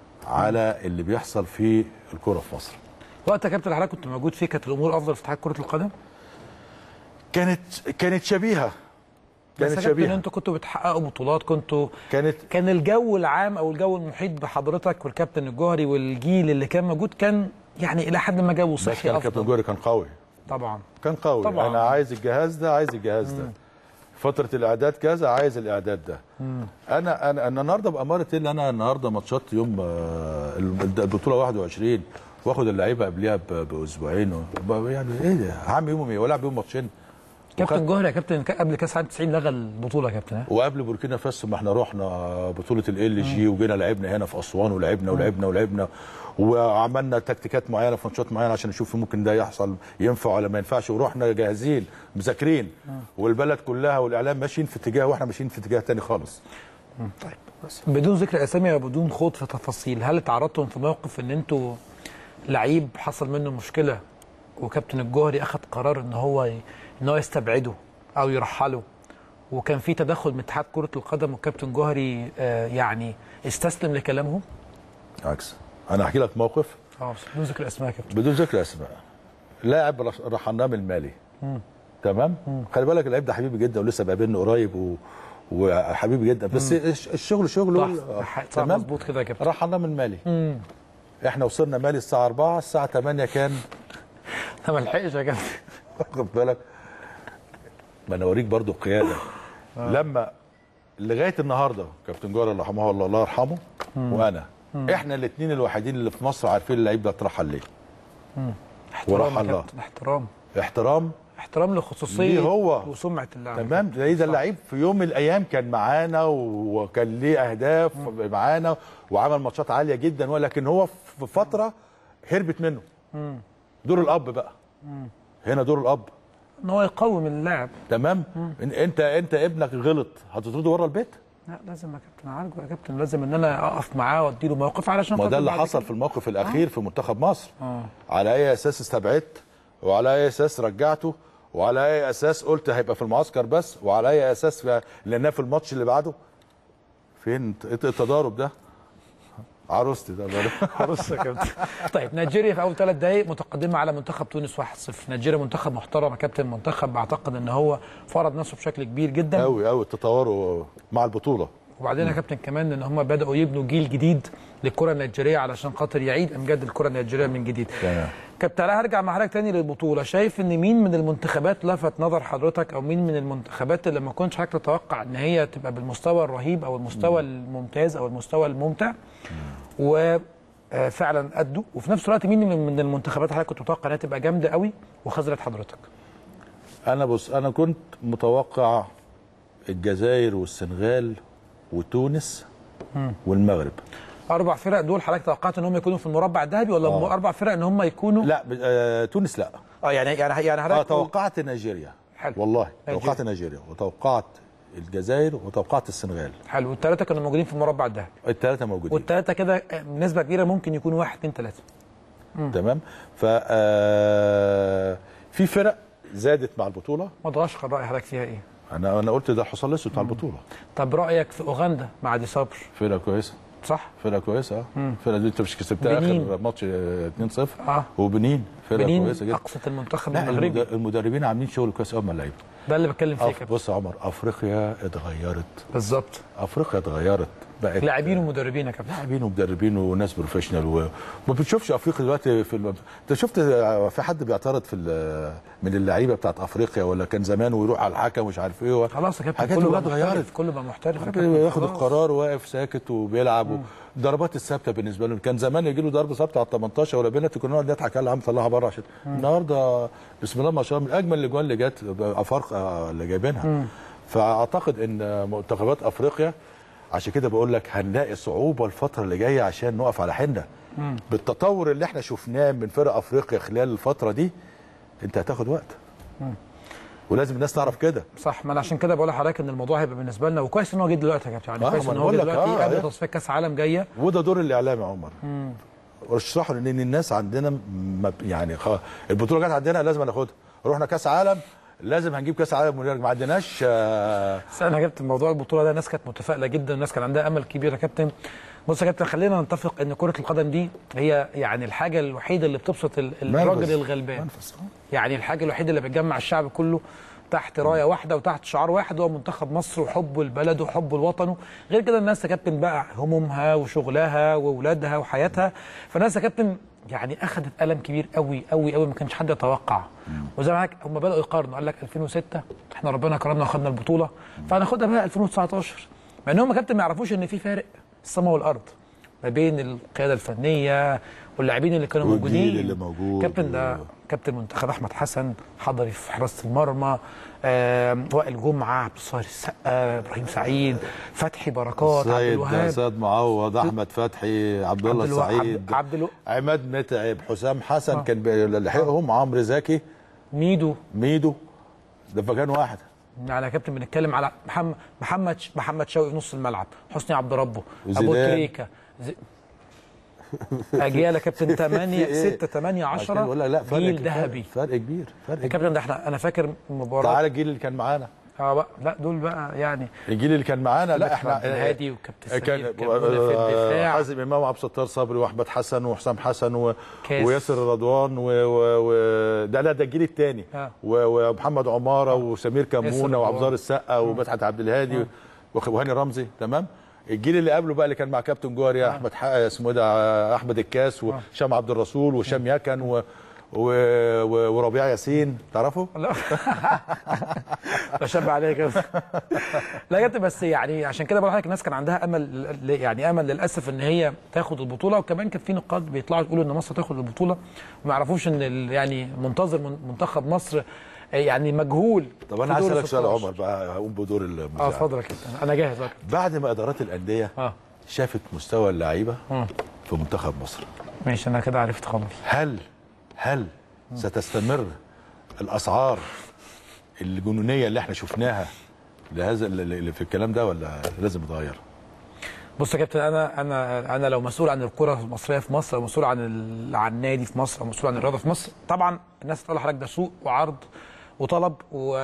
على اللي بيحصل في الكوره في مصر وقت يا كابتن حضرتك كنت موجود فيه كانت الامور افضل في اتحاد كره القدم كانت كانت شبيهه بس كانت يا كابتن شبيهه انتوا كنتوا بتحققوا بطولات كنتوا كانت كان الجو العام او الجو المحيط بحضرتك والكابتن الجوهري والجيل اللي كان موجود كان يعني الى حد ما جو بس صحي كان كابتن افضل جوري كان قوي طبعا كان قوي طبعاً. انا عايز الجهاز ده عايز الجهاز ده فتره الاعداد كذا عايز الاعداد ده انا انا انا النهارده باماره ايه اللي انا النهارده ماتشات يوم آه، البطوله 21 واخد اللعيبه قبلها ب- باسبوعين و- يعني ايه ده هعمل يوم ايه والعب يوم ماتشين كابتن جوهري يا كابتن كا- قبل كاس عام 90 لغى البطوله يا كابتن ها وقبل بوركينا فاسو ما احنا رحنا بطوله ال جي وجينا لعبنا هنا في اسوان ولعبنا ولعبنا ولعبنا وعملنا تكتيكات معينه في ماتشات معينه عشان نشوف ممكن ده يحصل ينفع ولا ما ينفعش ورحنا جاهزين مذاكرين والبلد كلها والاعلام ماشيين في اتجاه واحنا ماشيين في اتجاه تاني خالص طيب بس بدون ذكر اسامي وبدون خوض في تفاصيل هل اتعرضتم في موقف ان انتوا لعيب حصل منه مشكله وكابتن الجوهري اخذ قرار ان هو ي... ان هو يستبعده او يرحلوا وكان في تدخل من اتحاد كره القدم والكابتن جوهري آه، يعني استسلم لكلامهم عكس انا احكي لك موقف اه بس بدون ذكر اسماء يا كابتن بدون ذكر اسماء لاعب رش- رحلناه من المالي تمام خلي بالك اللعيب ده حبيبي جدا ولسه بقابلني قريب و... وحبيبي جدا بس الش- الشغل شغله صح صح صح مظبوط كده يا كابتن رحلناه من المالي احنا وصلنا مالي الساعه 4 الساعه 8 كان ما لحقش يا كابتن واخد بالك ما انا اوريك برضو القياده لما لغايه النهارده كابتن جوهر الله يرحمه الله الله يرحمه وانا احنا الاثنين الوحيدين اللي في مصر عارفين اللعيب ده اترحل ليه احترام ورحل يا الله. كابتن احترام احترام احترام لخصوصيه ليه هو؟ وسمعه اللاعب تمام زي ده اللعيب في يوم من الايام كان معانا وكان ليه اهداف معانا وعمل ماتشات عاليه جدا ولكن هو في فتره هربت منه دور الاب بقى هنا دور الاب ان هو يقوم اللاعب تمام إن- انت انت ابنك غلط هتطرده بره البيت لا لازم يا كابتن اعالجه يا كابتن لازم ان انا اقف معاه واديله موقف علشان ما خاطر ده اللي بعد حصل كده- في الموقف الاخير في منتخب مصر اه على اي اساس استبعدت وعلى اي اساس رجعته وعلى اي اساس قلت هيبقى في المعسكر بس وعلى اي اساس في- لانها في الماتش اللي بعده فين الت- التضارب ده عروستي ده بقى. بص يا كابتن طيب نيجيريا في اول ثلاث دقائق متقدمه على منتخب تونس 1-0 نيجيريا منتخب محترم يا كابتن منتخب اعتقد ان هو فرض نفسه بشكل كبير جدا قوي قوي تطوروا مع البطوله وبعدين يا كابتن كمان ان هم بداوا يبنوا جيل جديد للكره النيجيريه علشان خاطر يعيد امجاد الكره النيجيريه من جديد تمام. كابتن تعالى هرجع مع حضرتك تاني للبطوله شايف ان مين من المنتخبات لفت نظر حضرتك او مين من المنتخبات اللي ما كنتش حضرتك تتوقع ان هي تبقى بالمستوى الرهيب او المستوى الممتاز او المستوى الممتع وفعلا ادوا وفي نفس الوقت مين من من المنتخبات حضرتك كنت متوقع انها تبقى جامده قوي وخذلت حضرتك انا بص انا كنت متوقع الجزائر والسنغال وتونس والمغرب اربع فرق دول حضرتك توقعت ان هم يكونوا في المربع الذهبي ولا آه. اربع فرق ان هم يكونوا لا ب- آه تونس لا اه يعني يعني يعني اه حضرتك توقعت نيجيريا حلو. والله نيجيريا. توقعت نيجيريا وتوقعت الجزائر وتوقعت السنغال حلو والثلاثه كانوا موجودين في المربع الذهبي الثلاثه موجودين والثلاثه كده بنسبه كبيره ممكن يكونوا واحد اثنين ثلاثه تمام ف آه، في فرق زادت مع البطوله ما ضغطش راي حضرتك فيها ايه انا انا قلت ده الحصان الاسود بتاع البطوله طب رايك في اوغندا مع دي صبر فرقه كويسه صح فرقه كويسه اه الفرقه دي انت مش كسبتها بنين. اخر ماتش آه، 2-0 اه وبنين فرقه بنين كويسه جدا اقصت المنتخب لا المغربي المد- المدربين عاملين شغل كويس قوي مع اللعيبه ده اللي بتكلم فيه أف- كده بص يا عمر افريقيا اتغيرت بالظبط افريقيا اتغيرت بقت لاعبين ومدربين يا كابتن لاعبين ومدربين وناس بروفيشنال وما بتشوفش افريقيا دلوقتي في الم... انت شفت في حد بيعترض في ال- من اللعيبه بتاعت افريقيا ولا كان زمان ويروح على الحكم ومش عارف ايه خلاص يا كابتن حاجات كله بقى دلوقتي اتغيرت محترف كله بقى محترف يا كابتن ياخد خلاص. القرار واقف ساكت وبيلعب الضربات الثابته بالنسبه له كان زمان يجي له ضربه ثابته على ال 18 ولا بينالتي كنا نقعد نضحك على عم طلعها بره عشان النهارده بسم الله ما شاء الله من اجمل الاجوان اللي جت افارقه اللي جايبينها فاعتقد ان منتخبات افريقيا عشان كده بقول لك هنلاقي صعوبه الفتره اللي جايه عشان نقف على حده بالتطور اللي احنا شفناه من فرق افريقيا خلال الفتره دي انت هتاخد وقت ولازم الناس تعرف كده صح ما انا عشان كده بقول لحضرتك ان الموضوع هيبقى بالنسبه لنا وكويس ان هو جه دلوقتي يا كابتن يعني آه، كويس ما ان أنا هو جه بقول لك، دلوقتي آه، قبل إيه. تصفيات كاس عالم جايه وده دور الاعلام يا عمر واشرحوا لان الناس عندنا ما يعني خ... البطوله جت عندنا لازم ناخدها رحنا كاس عالم لازم هنجيب كاس عالم ونرجع ما عندناش آه، بس انا جبت موضوع البطوله ده الناس كانت متفائله جدا الناس كان عندها امل كبير يا كابتن بص يا كابتن خلينا نتفق ان كره القدم دي هي يعني الحاجه الوحيده اللي بتبسط ال- الراجل منفذ. الغلبان منفذ. يعني الحاجه الوحيده اللي بتجمع الشعب كله تحت رايه واحده وتحت شعار واحد هو منتخب مصر وحبه البلد وحبه لوطنه غير كده الناس يا كابتن بقى همومها وشغلها واولادها وحياتها فالناس يا كابتن يعني اخذت الم كبير قوي قوي قوي ما كانش حد يتوقع وزي ما حضرتك هم بداوا يقارنوا قال لك 2006 احنا ربنا كرمنا وخدنا البطوله فهناخدها بقى 2019 مع انهم يا كابتن ما يعرفوش ان في فارق السماء والارض ما بين القياده الفنيه واللاعبين اللي كانوا والجيل موجودين اللي موجود كابتن ده و- كابتن منتخب احمد حسن حضري في حراسه المرمى آم، وائل جمعه عبد الصالح السقا ابراهيم سعيد فتحي بركات عبد سيد الوهاب سيد معوض احمد فتحي عبد الله عبد الو- السعيد عبد- عبد الو- عماد متعب حسام حسن كان بي- لحقهم عمرو زكي ميدو ميدو ده في مكان واحد يعني يا كابتن بنتكلم على محمد محمد محمد شوقي في نص الملعب حسني عبد ربه ابو وزيدان. تريكه زي... اجيال يا كابتن 8 في إيه؟ 6 8 عشان 10 بقول لك لا فرق جيل فرق- ذهبي فرق كبير فرق يا كبير كابتن ده احنا انا فاكر مباراه تعالى الجيل اللي كان معانا اه بقى لا دول بقى يعني الجيل اللي كان معانا لا احنا عبد الهادي وكابتن كان سمير كمونه في الدفاع حازم امام وعبد الستار صبري واحمد حسن وحسام حسن و... كاس. وياسر رضوان و... و... و... ده لا ده الجيل الثاني آه. و... ومحمد عماره وسمير ياسر كمونه رضوان. وعبد السقا ومدحت عبد الهادي وخ- وهاني رمزي تمام الجيل اللي قبله بقى اللي كان مع كابتن جوهري احمد حق اسمه إيه ده احمد الكاس وهشام عبد الرسول وهشام يكن و... و... و... وربيع ياسين تعرفوا؟ لا بشبع عليك كده لا يا كابتن بس يعني عشان كده بقول لحضرتك الناس كان عندها امل ل- يعني امل للاسف ان هي تاخد البطوله وكمان كان في نقاد بيطلعوا يقولوا ان مصر تاخد البطوله وما يعرفوش ان ال- يعني منتظر من منتخب مصر يعني مجهول طب انا في عايز دور اسالك سؤال 16. عمر بقى هقوم بدور اه المذيع اتفضل يا كابتن انا جاهز يا كابتن. بعد ما ادارات الانديه اه شافت مستوى اللعيبه مم. في منتخب مصر ماشي انا كده عرفت خلاص هل هل ستستمر الاسعار الجنونيه اللي احنا شفناها لهذا اللي في الكلام ده ولا لازم يتغير؟ بص يا كابتن انا انا انا لو مسؤول عن الكره المصريه في مصر او مسؤول عن ال- عن النادي في مصر او مسؤول عن الرياضه في مصر طبعا الناس تقول لحضرتك ده سوق وعرض وطلب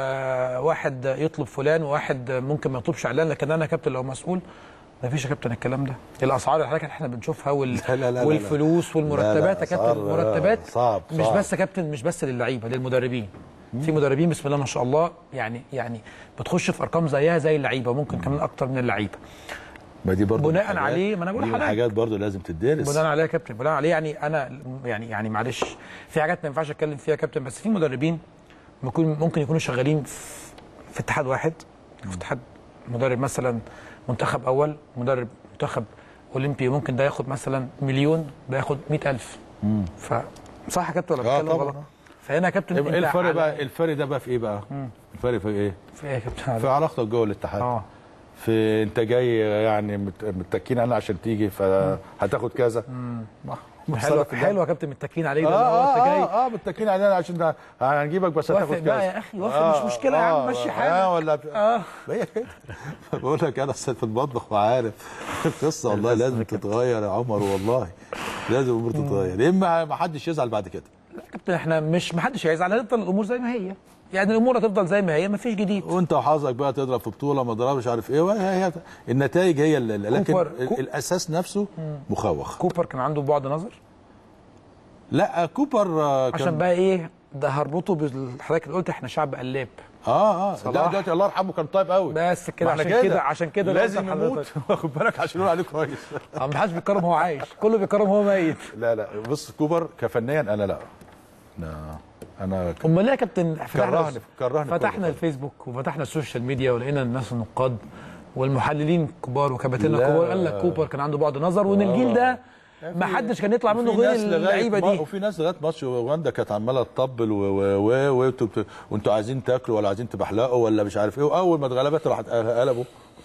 وواحد يطلب فلان وواحد ممكن ما يطلبش اعلان لكن انا يا كابتن لو مسؤول ما فيش يا كابتن الكلام ده الاسعار اللي حضرتك احنا بنشوفها وال... لا لا لا لا. والفلوس لا والمرتبات لا، يا كابتن أسعار، المرتبات صعب، مش صعب. بس يا كابتن مش بس للعيبه للمدربين في مدربين بسم الله ما شاء الله يعني يعني بتخش في ارقام زيها زي اللعيبه وممكن كمان اكتر من اللعيبه ما دي برضه بناء عليه- ما أنا بقول دي من لحضرتك. حاجات برضه لازم تدرس بناء عليه يا كابتن بناء عليه يعني انا يعني يعني معلش في حاجات ما ينفعش اتكلم فيها يا كابتن بس في مدربين ممكن ممكن يكونوا شغالين في, في اتحاد واحد في اتحاد مدرب مثلا منتخب اول مدرب منتخب اولمبي ممكن ده ياخد مثلا مليون ده ياخد 100000 ف صح يا كابتن ولا آه بتكلم طبعاً. غلط فهنا يا كابتن ايه أنت الفرق على- بقى الفرق ده بقى في ايه بقى؟ الفرق في ايه؟ في ايه يا كابتن في علاقتك جوه الاتحاد اه في انت جاي يعني مت- متكين انا عشان تيجي فهتاخد كذا ما- ما حلو صرف حلو يا كابتن متكين عليك اه ده اللي هو انت اه جاي اه, آه متكين علينا عشان ده هنجيبك بس وافق هتاخد بقى كذا يا أخي، وافق، مش مشكلة يا عم، مشي حالك. اه ولا اه هي كده بقول لك انا أصل في المطبخ وعارف القصه والله لازم تتغير يا عمر والله لازم الامور تتغير يا اما ما حدش يزعل بعد كده لا يا كابتن احنا مش محدش هيزعل هتفضل الامور زي ما هي يعني الامور هتفضل زي ما هي مفيش جديد وانت وحظك بقى تضرب في بطوله ما ضربش عارف ايه وهي هي النتائج هي اللي لكن كوبر- ال- كو- الاساس نفسه مخوخ كوبر كان عنده بعد نظر لا كوبر آه، كان عشان بقى ايه ده هربطه بالحضرتك اللي قلت احنا شعب قلاب اه اه صلاح. لا دلوقتي الله يرحمه كان طيب قوي بس كده ما احنا عشان كده عشان كده لازم قلت يموت لحضرتك. واخد بالك عشان يقول عليه كويس اه ما حدش بيكرم وهو عايش كله بيكرم وهو ميت لا لا بص كوبر كفنيا انا لا انا انا ك- امال ليه يا كابتن فتحنا كرهني- كرهني فتحنا كله. الفيسبوك وفتحنا السوشيال ميديا ولقينا الناس النقاد والمحللين كبار وكباتنة لا. كبار قال لك كوبر كان عنده بعد نظر وان الجيل ده ما حدش كان يطلع منه وفي غير ناس لغاية اللعيبه ما- دي وفي ناس لغايه ماتش اوغندا كانت عماله تطبل و- و- و- وانتوا بت- وانتوا عايزين تاكلوا ولا عايزين تبحلقوا ولا مش عارف ايه واول ما اتغلبت راحت قلبوا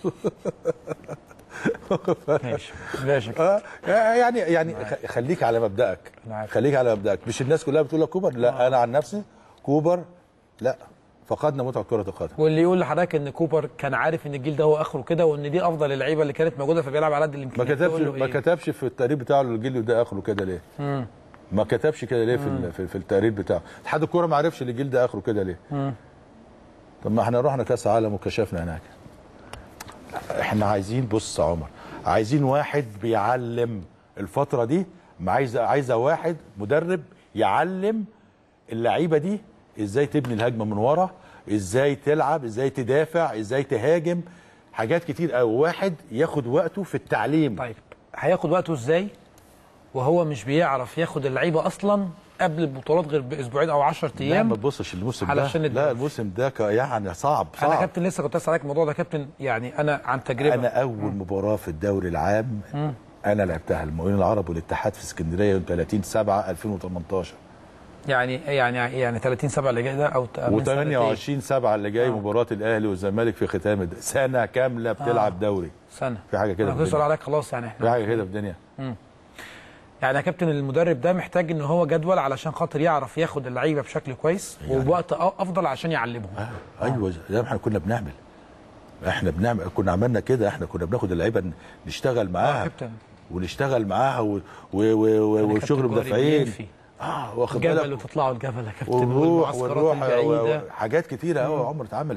ماشي ماشي يا كابتن. آه، يعني يعني خ- خليك على مبدأك أنا عارف. خليك على مبدأك مش الناس كلها بتقول لك كوبر لا انا عن نفسي كوبر لا فقدنا متعه كره القدم واللي يقول لحضرتك ان كوبر كان عارف ان الجيل ده هو اخره كده وان دي افضل اللعيبه اللي كانت موجوده فبيلعب على قد ما الامكانيات كتبش تقول له ما إيه؟ كتبش في التقرير بتاعه الجيل ده اخره كده ليه؟ ما كتبش كده ليه في ال- في, في التقرير بتاعه؟ اتحاد الكوره ما عرفش الجيل ده اخره كده ليه؟ طب ما احنا رحنا كاس عالم وكشفنا هناك احنا عايزين بص يا عمر عايزين واحد بيعلم الفتره دي ما عايزه عايزه واحد مدرب يعلم اللعيبه دي ازاي تبني الهجمه من ورا ازاي تلعب ازاي تدافع ازاي تهاجم حاجات كتير قوي واحد ياخد وقته في التعليم طيب هياخد وقته ازاي وهو مش بيعرف ياخد اللعيبه اصلا قبل البطولات غير باسبوعين او 10 لا ايام ما تبصش الموسم علشان ده الدوري. لا الموسم ده ك- يعني صعب انا صعب كابتن لسه كنت اسالك الموضوع ده يا كابتن يعني انا عن تجربه انا اول مباراه في الدوري العام انا لعبتها المقاولين العرب والاتحاد في اسكندريه يوم 30 7 2018 يعني يعني يعني 30 7 اللي جاي ده او ت- من سنتين. و28 7 اللي جاي مباراه الاهلي والزمالك في ختام الد- سنه كامله بتلعب دوري سنه في حاجه كده انا في كنت الدنيا. عليك خلاص يعني في احنا حاجه كده في الدنيا يعني يا كابتن المدرب ده محتاج ان هو جدول علشان خاطر يعرف ياخد اللعيبه بشكل كويس وبوقت أ- افضل عشان يعلمهم آه. ايوه زي ما احنا كنا بنعمل احنا بنعمل كنا عملنا كده احنا كنا بناخد اللعيبه ن- نشتغل اه معاها كابتن ونشتغل معاها و... و... و... و... وشغل كابتن جوهري مدافعين بينفي. اه واخد جبل بالك وتطلعوا الجبل يا كابتن ونروح والمعسكرات ونروح البعيده حاجات كتيره قوي يا عمر اتعملت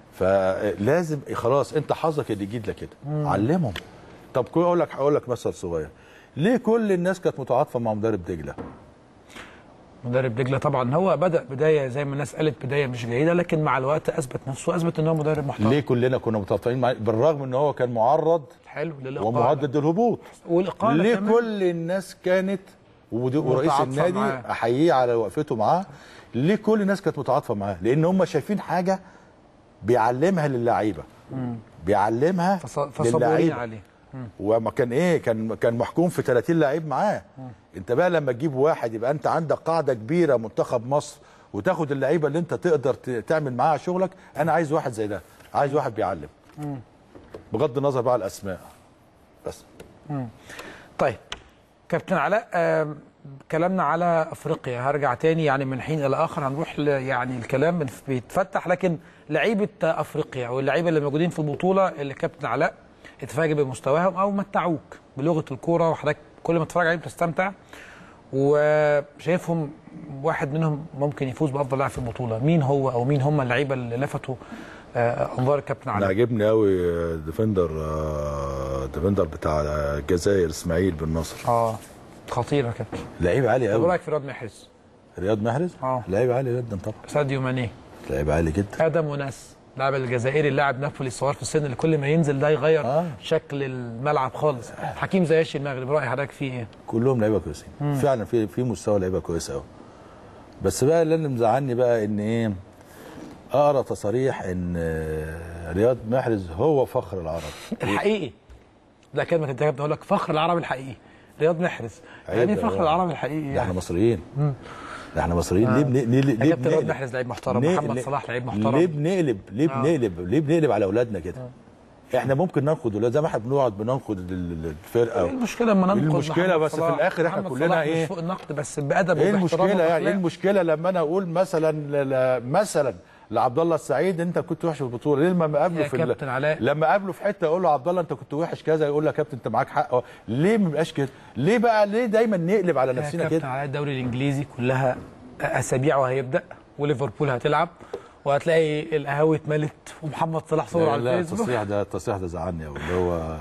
فلازم خلاص انت حظك اللي يجيد لك كده علمهم طب كل اقول لك هقول لك مثل صغير ليه كل الناس كانت متعاطفه مع مدرب دجله مدرب دجله طبعا هو بدا بدايه زي ما الناس قالت بدايه مش جيده لكن مع الوقت اثبت نفسه اثبت ان هو مدرب محترم ليه كلنا كنا متعاطفين معاه بالرغم ان هو كان معرض حلو للاقاله ومهدد للهبوط والاقاله ليه كمان. كل الناس كانت ودي- ورئيس متعاطفة النادي معاه. احييه على وقفته معاه ليه كل الناس كانت متعاطفه معاه لان هم شايفين حاجه بيعلمها للعيبه بيعلمها فص- فصبورين للعيبه عليه وما كان ايه كان كان محكوم في 30 لعيب معاه انت بقى لما تجيب واحد يبقى انت عندك قاعده كبيره منتخب مصر وتاخد اللعيبه اللي انت تقدر ت- تعمل معاها شغلك انا عايز واحد زي ده عايز واحد بيعلم بغض النظر بقى عن الاسماء بس طيب كابتن علاء آم، كلامنا على افريقيا هرجع تاني يعني من حين الى اخر هنروح ل- يعني الكلام بنف- بيتفتح لكن لعيبه افريقيا واللعيبه اللي موجودين في البطوله اللي كابتن علاء اتفاجئ بمستواهم او متعوك بلغه الكوره وحضرتك كل ما تتفرج عليهم بتستمتع وشايفهم واحد منهم ممكن يفوز بافضل لاعب في البطوله مين هو او مين هم اللعيبه اللي لفتوا آه، انظار الكابتن انا علاء عاجبني قوي ديفندر آه، ديفندر بتاع الجزائر اسماعيل بن نصر اه خطير يا كابتن لعيب عالي طب قوي رايك في رياض محرز رياض محرز آه. لعيب عالي جدا طبعا ساديو ماني لعيب عالي جدا ادم وناس اللاعب الجزائري اللاعب نابولي الصغير في السن اللي كل ما ينزل ده يغير آه. شكل الملعب خالص حكيم زياشي المغرب راي حضرتك فيه ايه كلهم لعيبه كويسين فعلا في في مستوى لعيبه كويسه قوي بس بقى اللي اللي مزعلني بقى ان ايه اقرا تصاريح ان آه، رياض محرز هو فخر العرب الحقيقي ده كلمه كنت بقول لك فخر العرب الحقيقي رياض محرز عيب يعني ده فخر بقى. العرب الحقيقي ده احنا يعني مصريين ده احنا مصريين ليه بن... ليه ليه يا كابتن رياض بنقلب؟ محرز لعيب محترم ليه- محمد ليه- صلاح لعيب محترم ليه بنقلب ليه آه. بنقلب ليه بنقلب على اولادنا كده احنا ممكن ننقد ولاد زي ما احنا بنقعد بننقد ال- ال- الفرقه ايه المشكله لما ننقد المشكلة محمد بس في صلاح؟ الآخر إحنا محمد كلنا صلاح إيه؟ مش فوق النقد بس بادب ايه وباحترام المشكله يعني ايه وبأخلاق. المشكله لما انا اقول مثلا ل- ل- مثلا لعبد الله السعيد انت كنت وحش في البطوله ليه لما اقابله يا في ال- كابتن علاء. لما اقابله في حته اقول له عبد الله انت كنت وحش كذا يقول لك يا كابتن انت معاك حق ليه ما بيبقاش كده ليه بقى ليه دايما نقلب على يا نفسنا كابتن كده على الدوري الانجليزي كلها اسابيع وهيبدا وليفربول هتلعب وهتلاقي القهاوي اتملت ومحمد صلاح صور لا, على لا الفيسبوك التصريح ده التصريح ده زعلني قوي اللي هو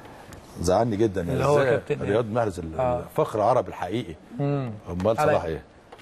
زعلني جدا اللي هو إزاي كابتن إيه؟ رياض محرز ال- آه. الفخر عربي الحقيقي امال على- صلاح ايه؟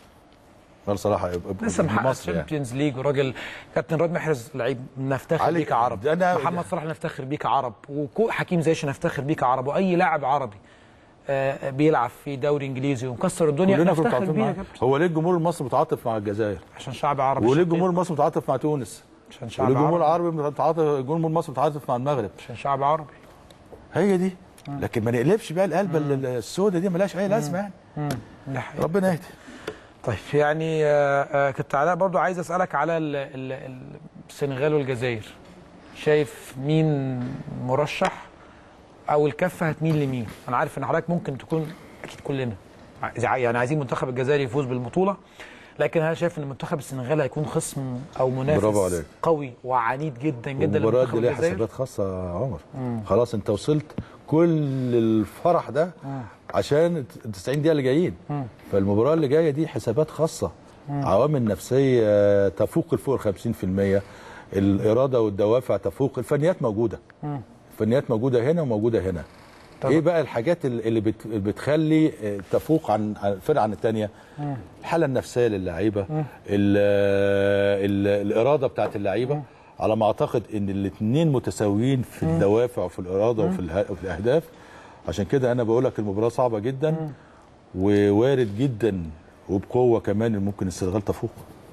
امال صلاح ايه؟ لسه محقق مصر يعني. تشامبيونز ليج وراجل كابتن رياض محرز لعيب نفتخر علي- بيه كعرب ده أنا- محمد صلاح نفتخر بيه كعرب وحكيم زيش نفتخر بيه كعرب واي لاعب عربي آه، بيلعب في دوري انجليزي ومكسر الدنيا كلنا نفتخر متعاطفين بيه يا معاه كابتن هو ليه الجمهور المصري متعاطف مع الجزائر؟ عشان شعب عربي وليه شقيق. الجمهور المصري متعاطف مع تونس؟ عشان شعب وليه الجمهور عربي العربي متعاطف الجمهور المصري متعاطف مع المغرب عشان شعب عربي هي دي لكن ما نقلبش بقى القلب السوداء دي ملهاش اي لازمه يعني ده حقيقي. ربنا يهدي طيب يعني آه، آه، كنت علاء برضو عايز اسالك على ال- ال- ال- السنغال والجزائر شايف مين مرشح او الكفه هتميل لمين انا عارف ان حضرتك ممكن تكون اكيد كلنا عايز- يعني عايزين المنتخب الجزائري يفوز بالبطوله لكن انا شايف ان منتخب السنغال هيكون خصم او منافس برافو عليك. قوي وعنيد جدا جدا المباراه لمنتخب دي ليها الجزائر حسابات خاصه يا عمر خلاص انت وصلت كل الفرح ده عشان ال 90 دقيقه اللي جايين فالمباراه اللي جايه دي حسابات خاصه عوامل نفسيه تفوق الفوق ال 50% الاراده والدوافع تفوق الفنيات موجوده الفنيات موجوده هنا وموجوده هنا طبعا. ايه بقى الحاجات اللي اللي بت- بتخلي آه، تفوق عن عن الفرقه عن الثانيه الحاله النفسيه للعيبه ال- ال- الاراده بتاعت اللعيبه على ما اعتقد ان الاثنين متساويين في الدوافع وفي الاراده وفي, اله- وفي الاهداف عشان كده انا بقول لك المباراه صعبه جدا ووارد جدا وبقوه كمان إن ممكن السنغال تفوق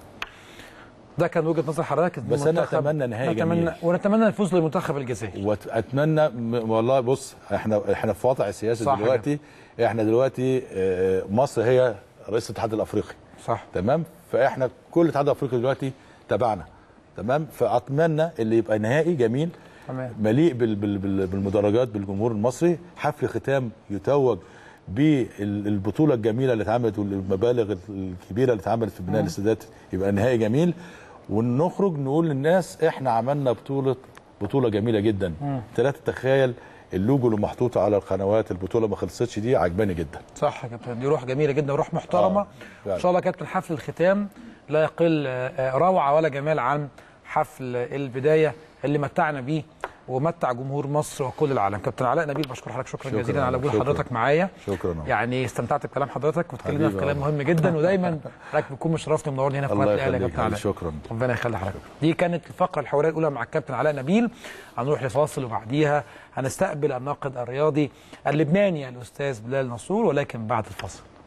ده كان وجهه نظر حضرتك بس أنا المنتخب- أتمنى نهائي نتمنى جميل. ونتمنى الفوز للمنتخب الجزائري واتمنى م- والله بص احنا احنا في وضع سياسي صح دلوقتي احنا دلوقتي آه، مصر هي رئيس الاتحاد الافريقي صح تمام فاحنا كل الاتحاد الافريقي دلوقتي تبعنا تمام فاتمنى اللي يبقى نهائي جميل تمام. مليء بال بال بال بالمدرجات بالجمهور المصري حفل ختام يتوج بالبطوله الجميله اللي اتعملت والمبالغ الكبيره اللي اتعملت في بناء الاستادات يبقى نهائي جميل ونخرج نقول للناس احنا عملنا بطوله بطوله جميله جدا انت لا تتخيل اللوجو اللي محطوط على القنوات البطوله ما خلصتش دي عجباني جدا صح يا كابتن دي روح جميله جدا وروح محترمه آه، فعلا. ان شاء الله كابتن حفل الختام لا يقل آه، آه، روعه ولا جمال عن حفل البدايه اللي متعنا بيه ومتع جمهور مصر وكل العالم كابتن علاء نبيل بشكر حضرتك شكرا, شكراً، جزيلا على وجود شكراً. حضرتك معايا شكرا يعني استمتعت بكلام حضرتك واتكلمنا حبيبي في كلام يا مهم جدا ودايما حضرتك بتكون مشرفني ومنورني هنا في الله قناه الاهلي يا يخليك كابتن علاء شكرا ربنا يخلي حضرتك دي كانت الفقره الحواريه الاولى مع الكابتن علاء نبيل هنروح لفاصل وبعديها هنستقبل الناقد الرياضي اللبناني الاستاذ بلال نصور ولكن بعد الفاصل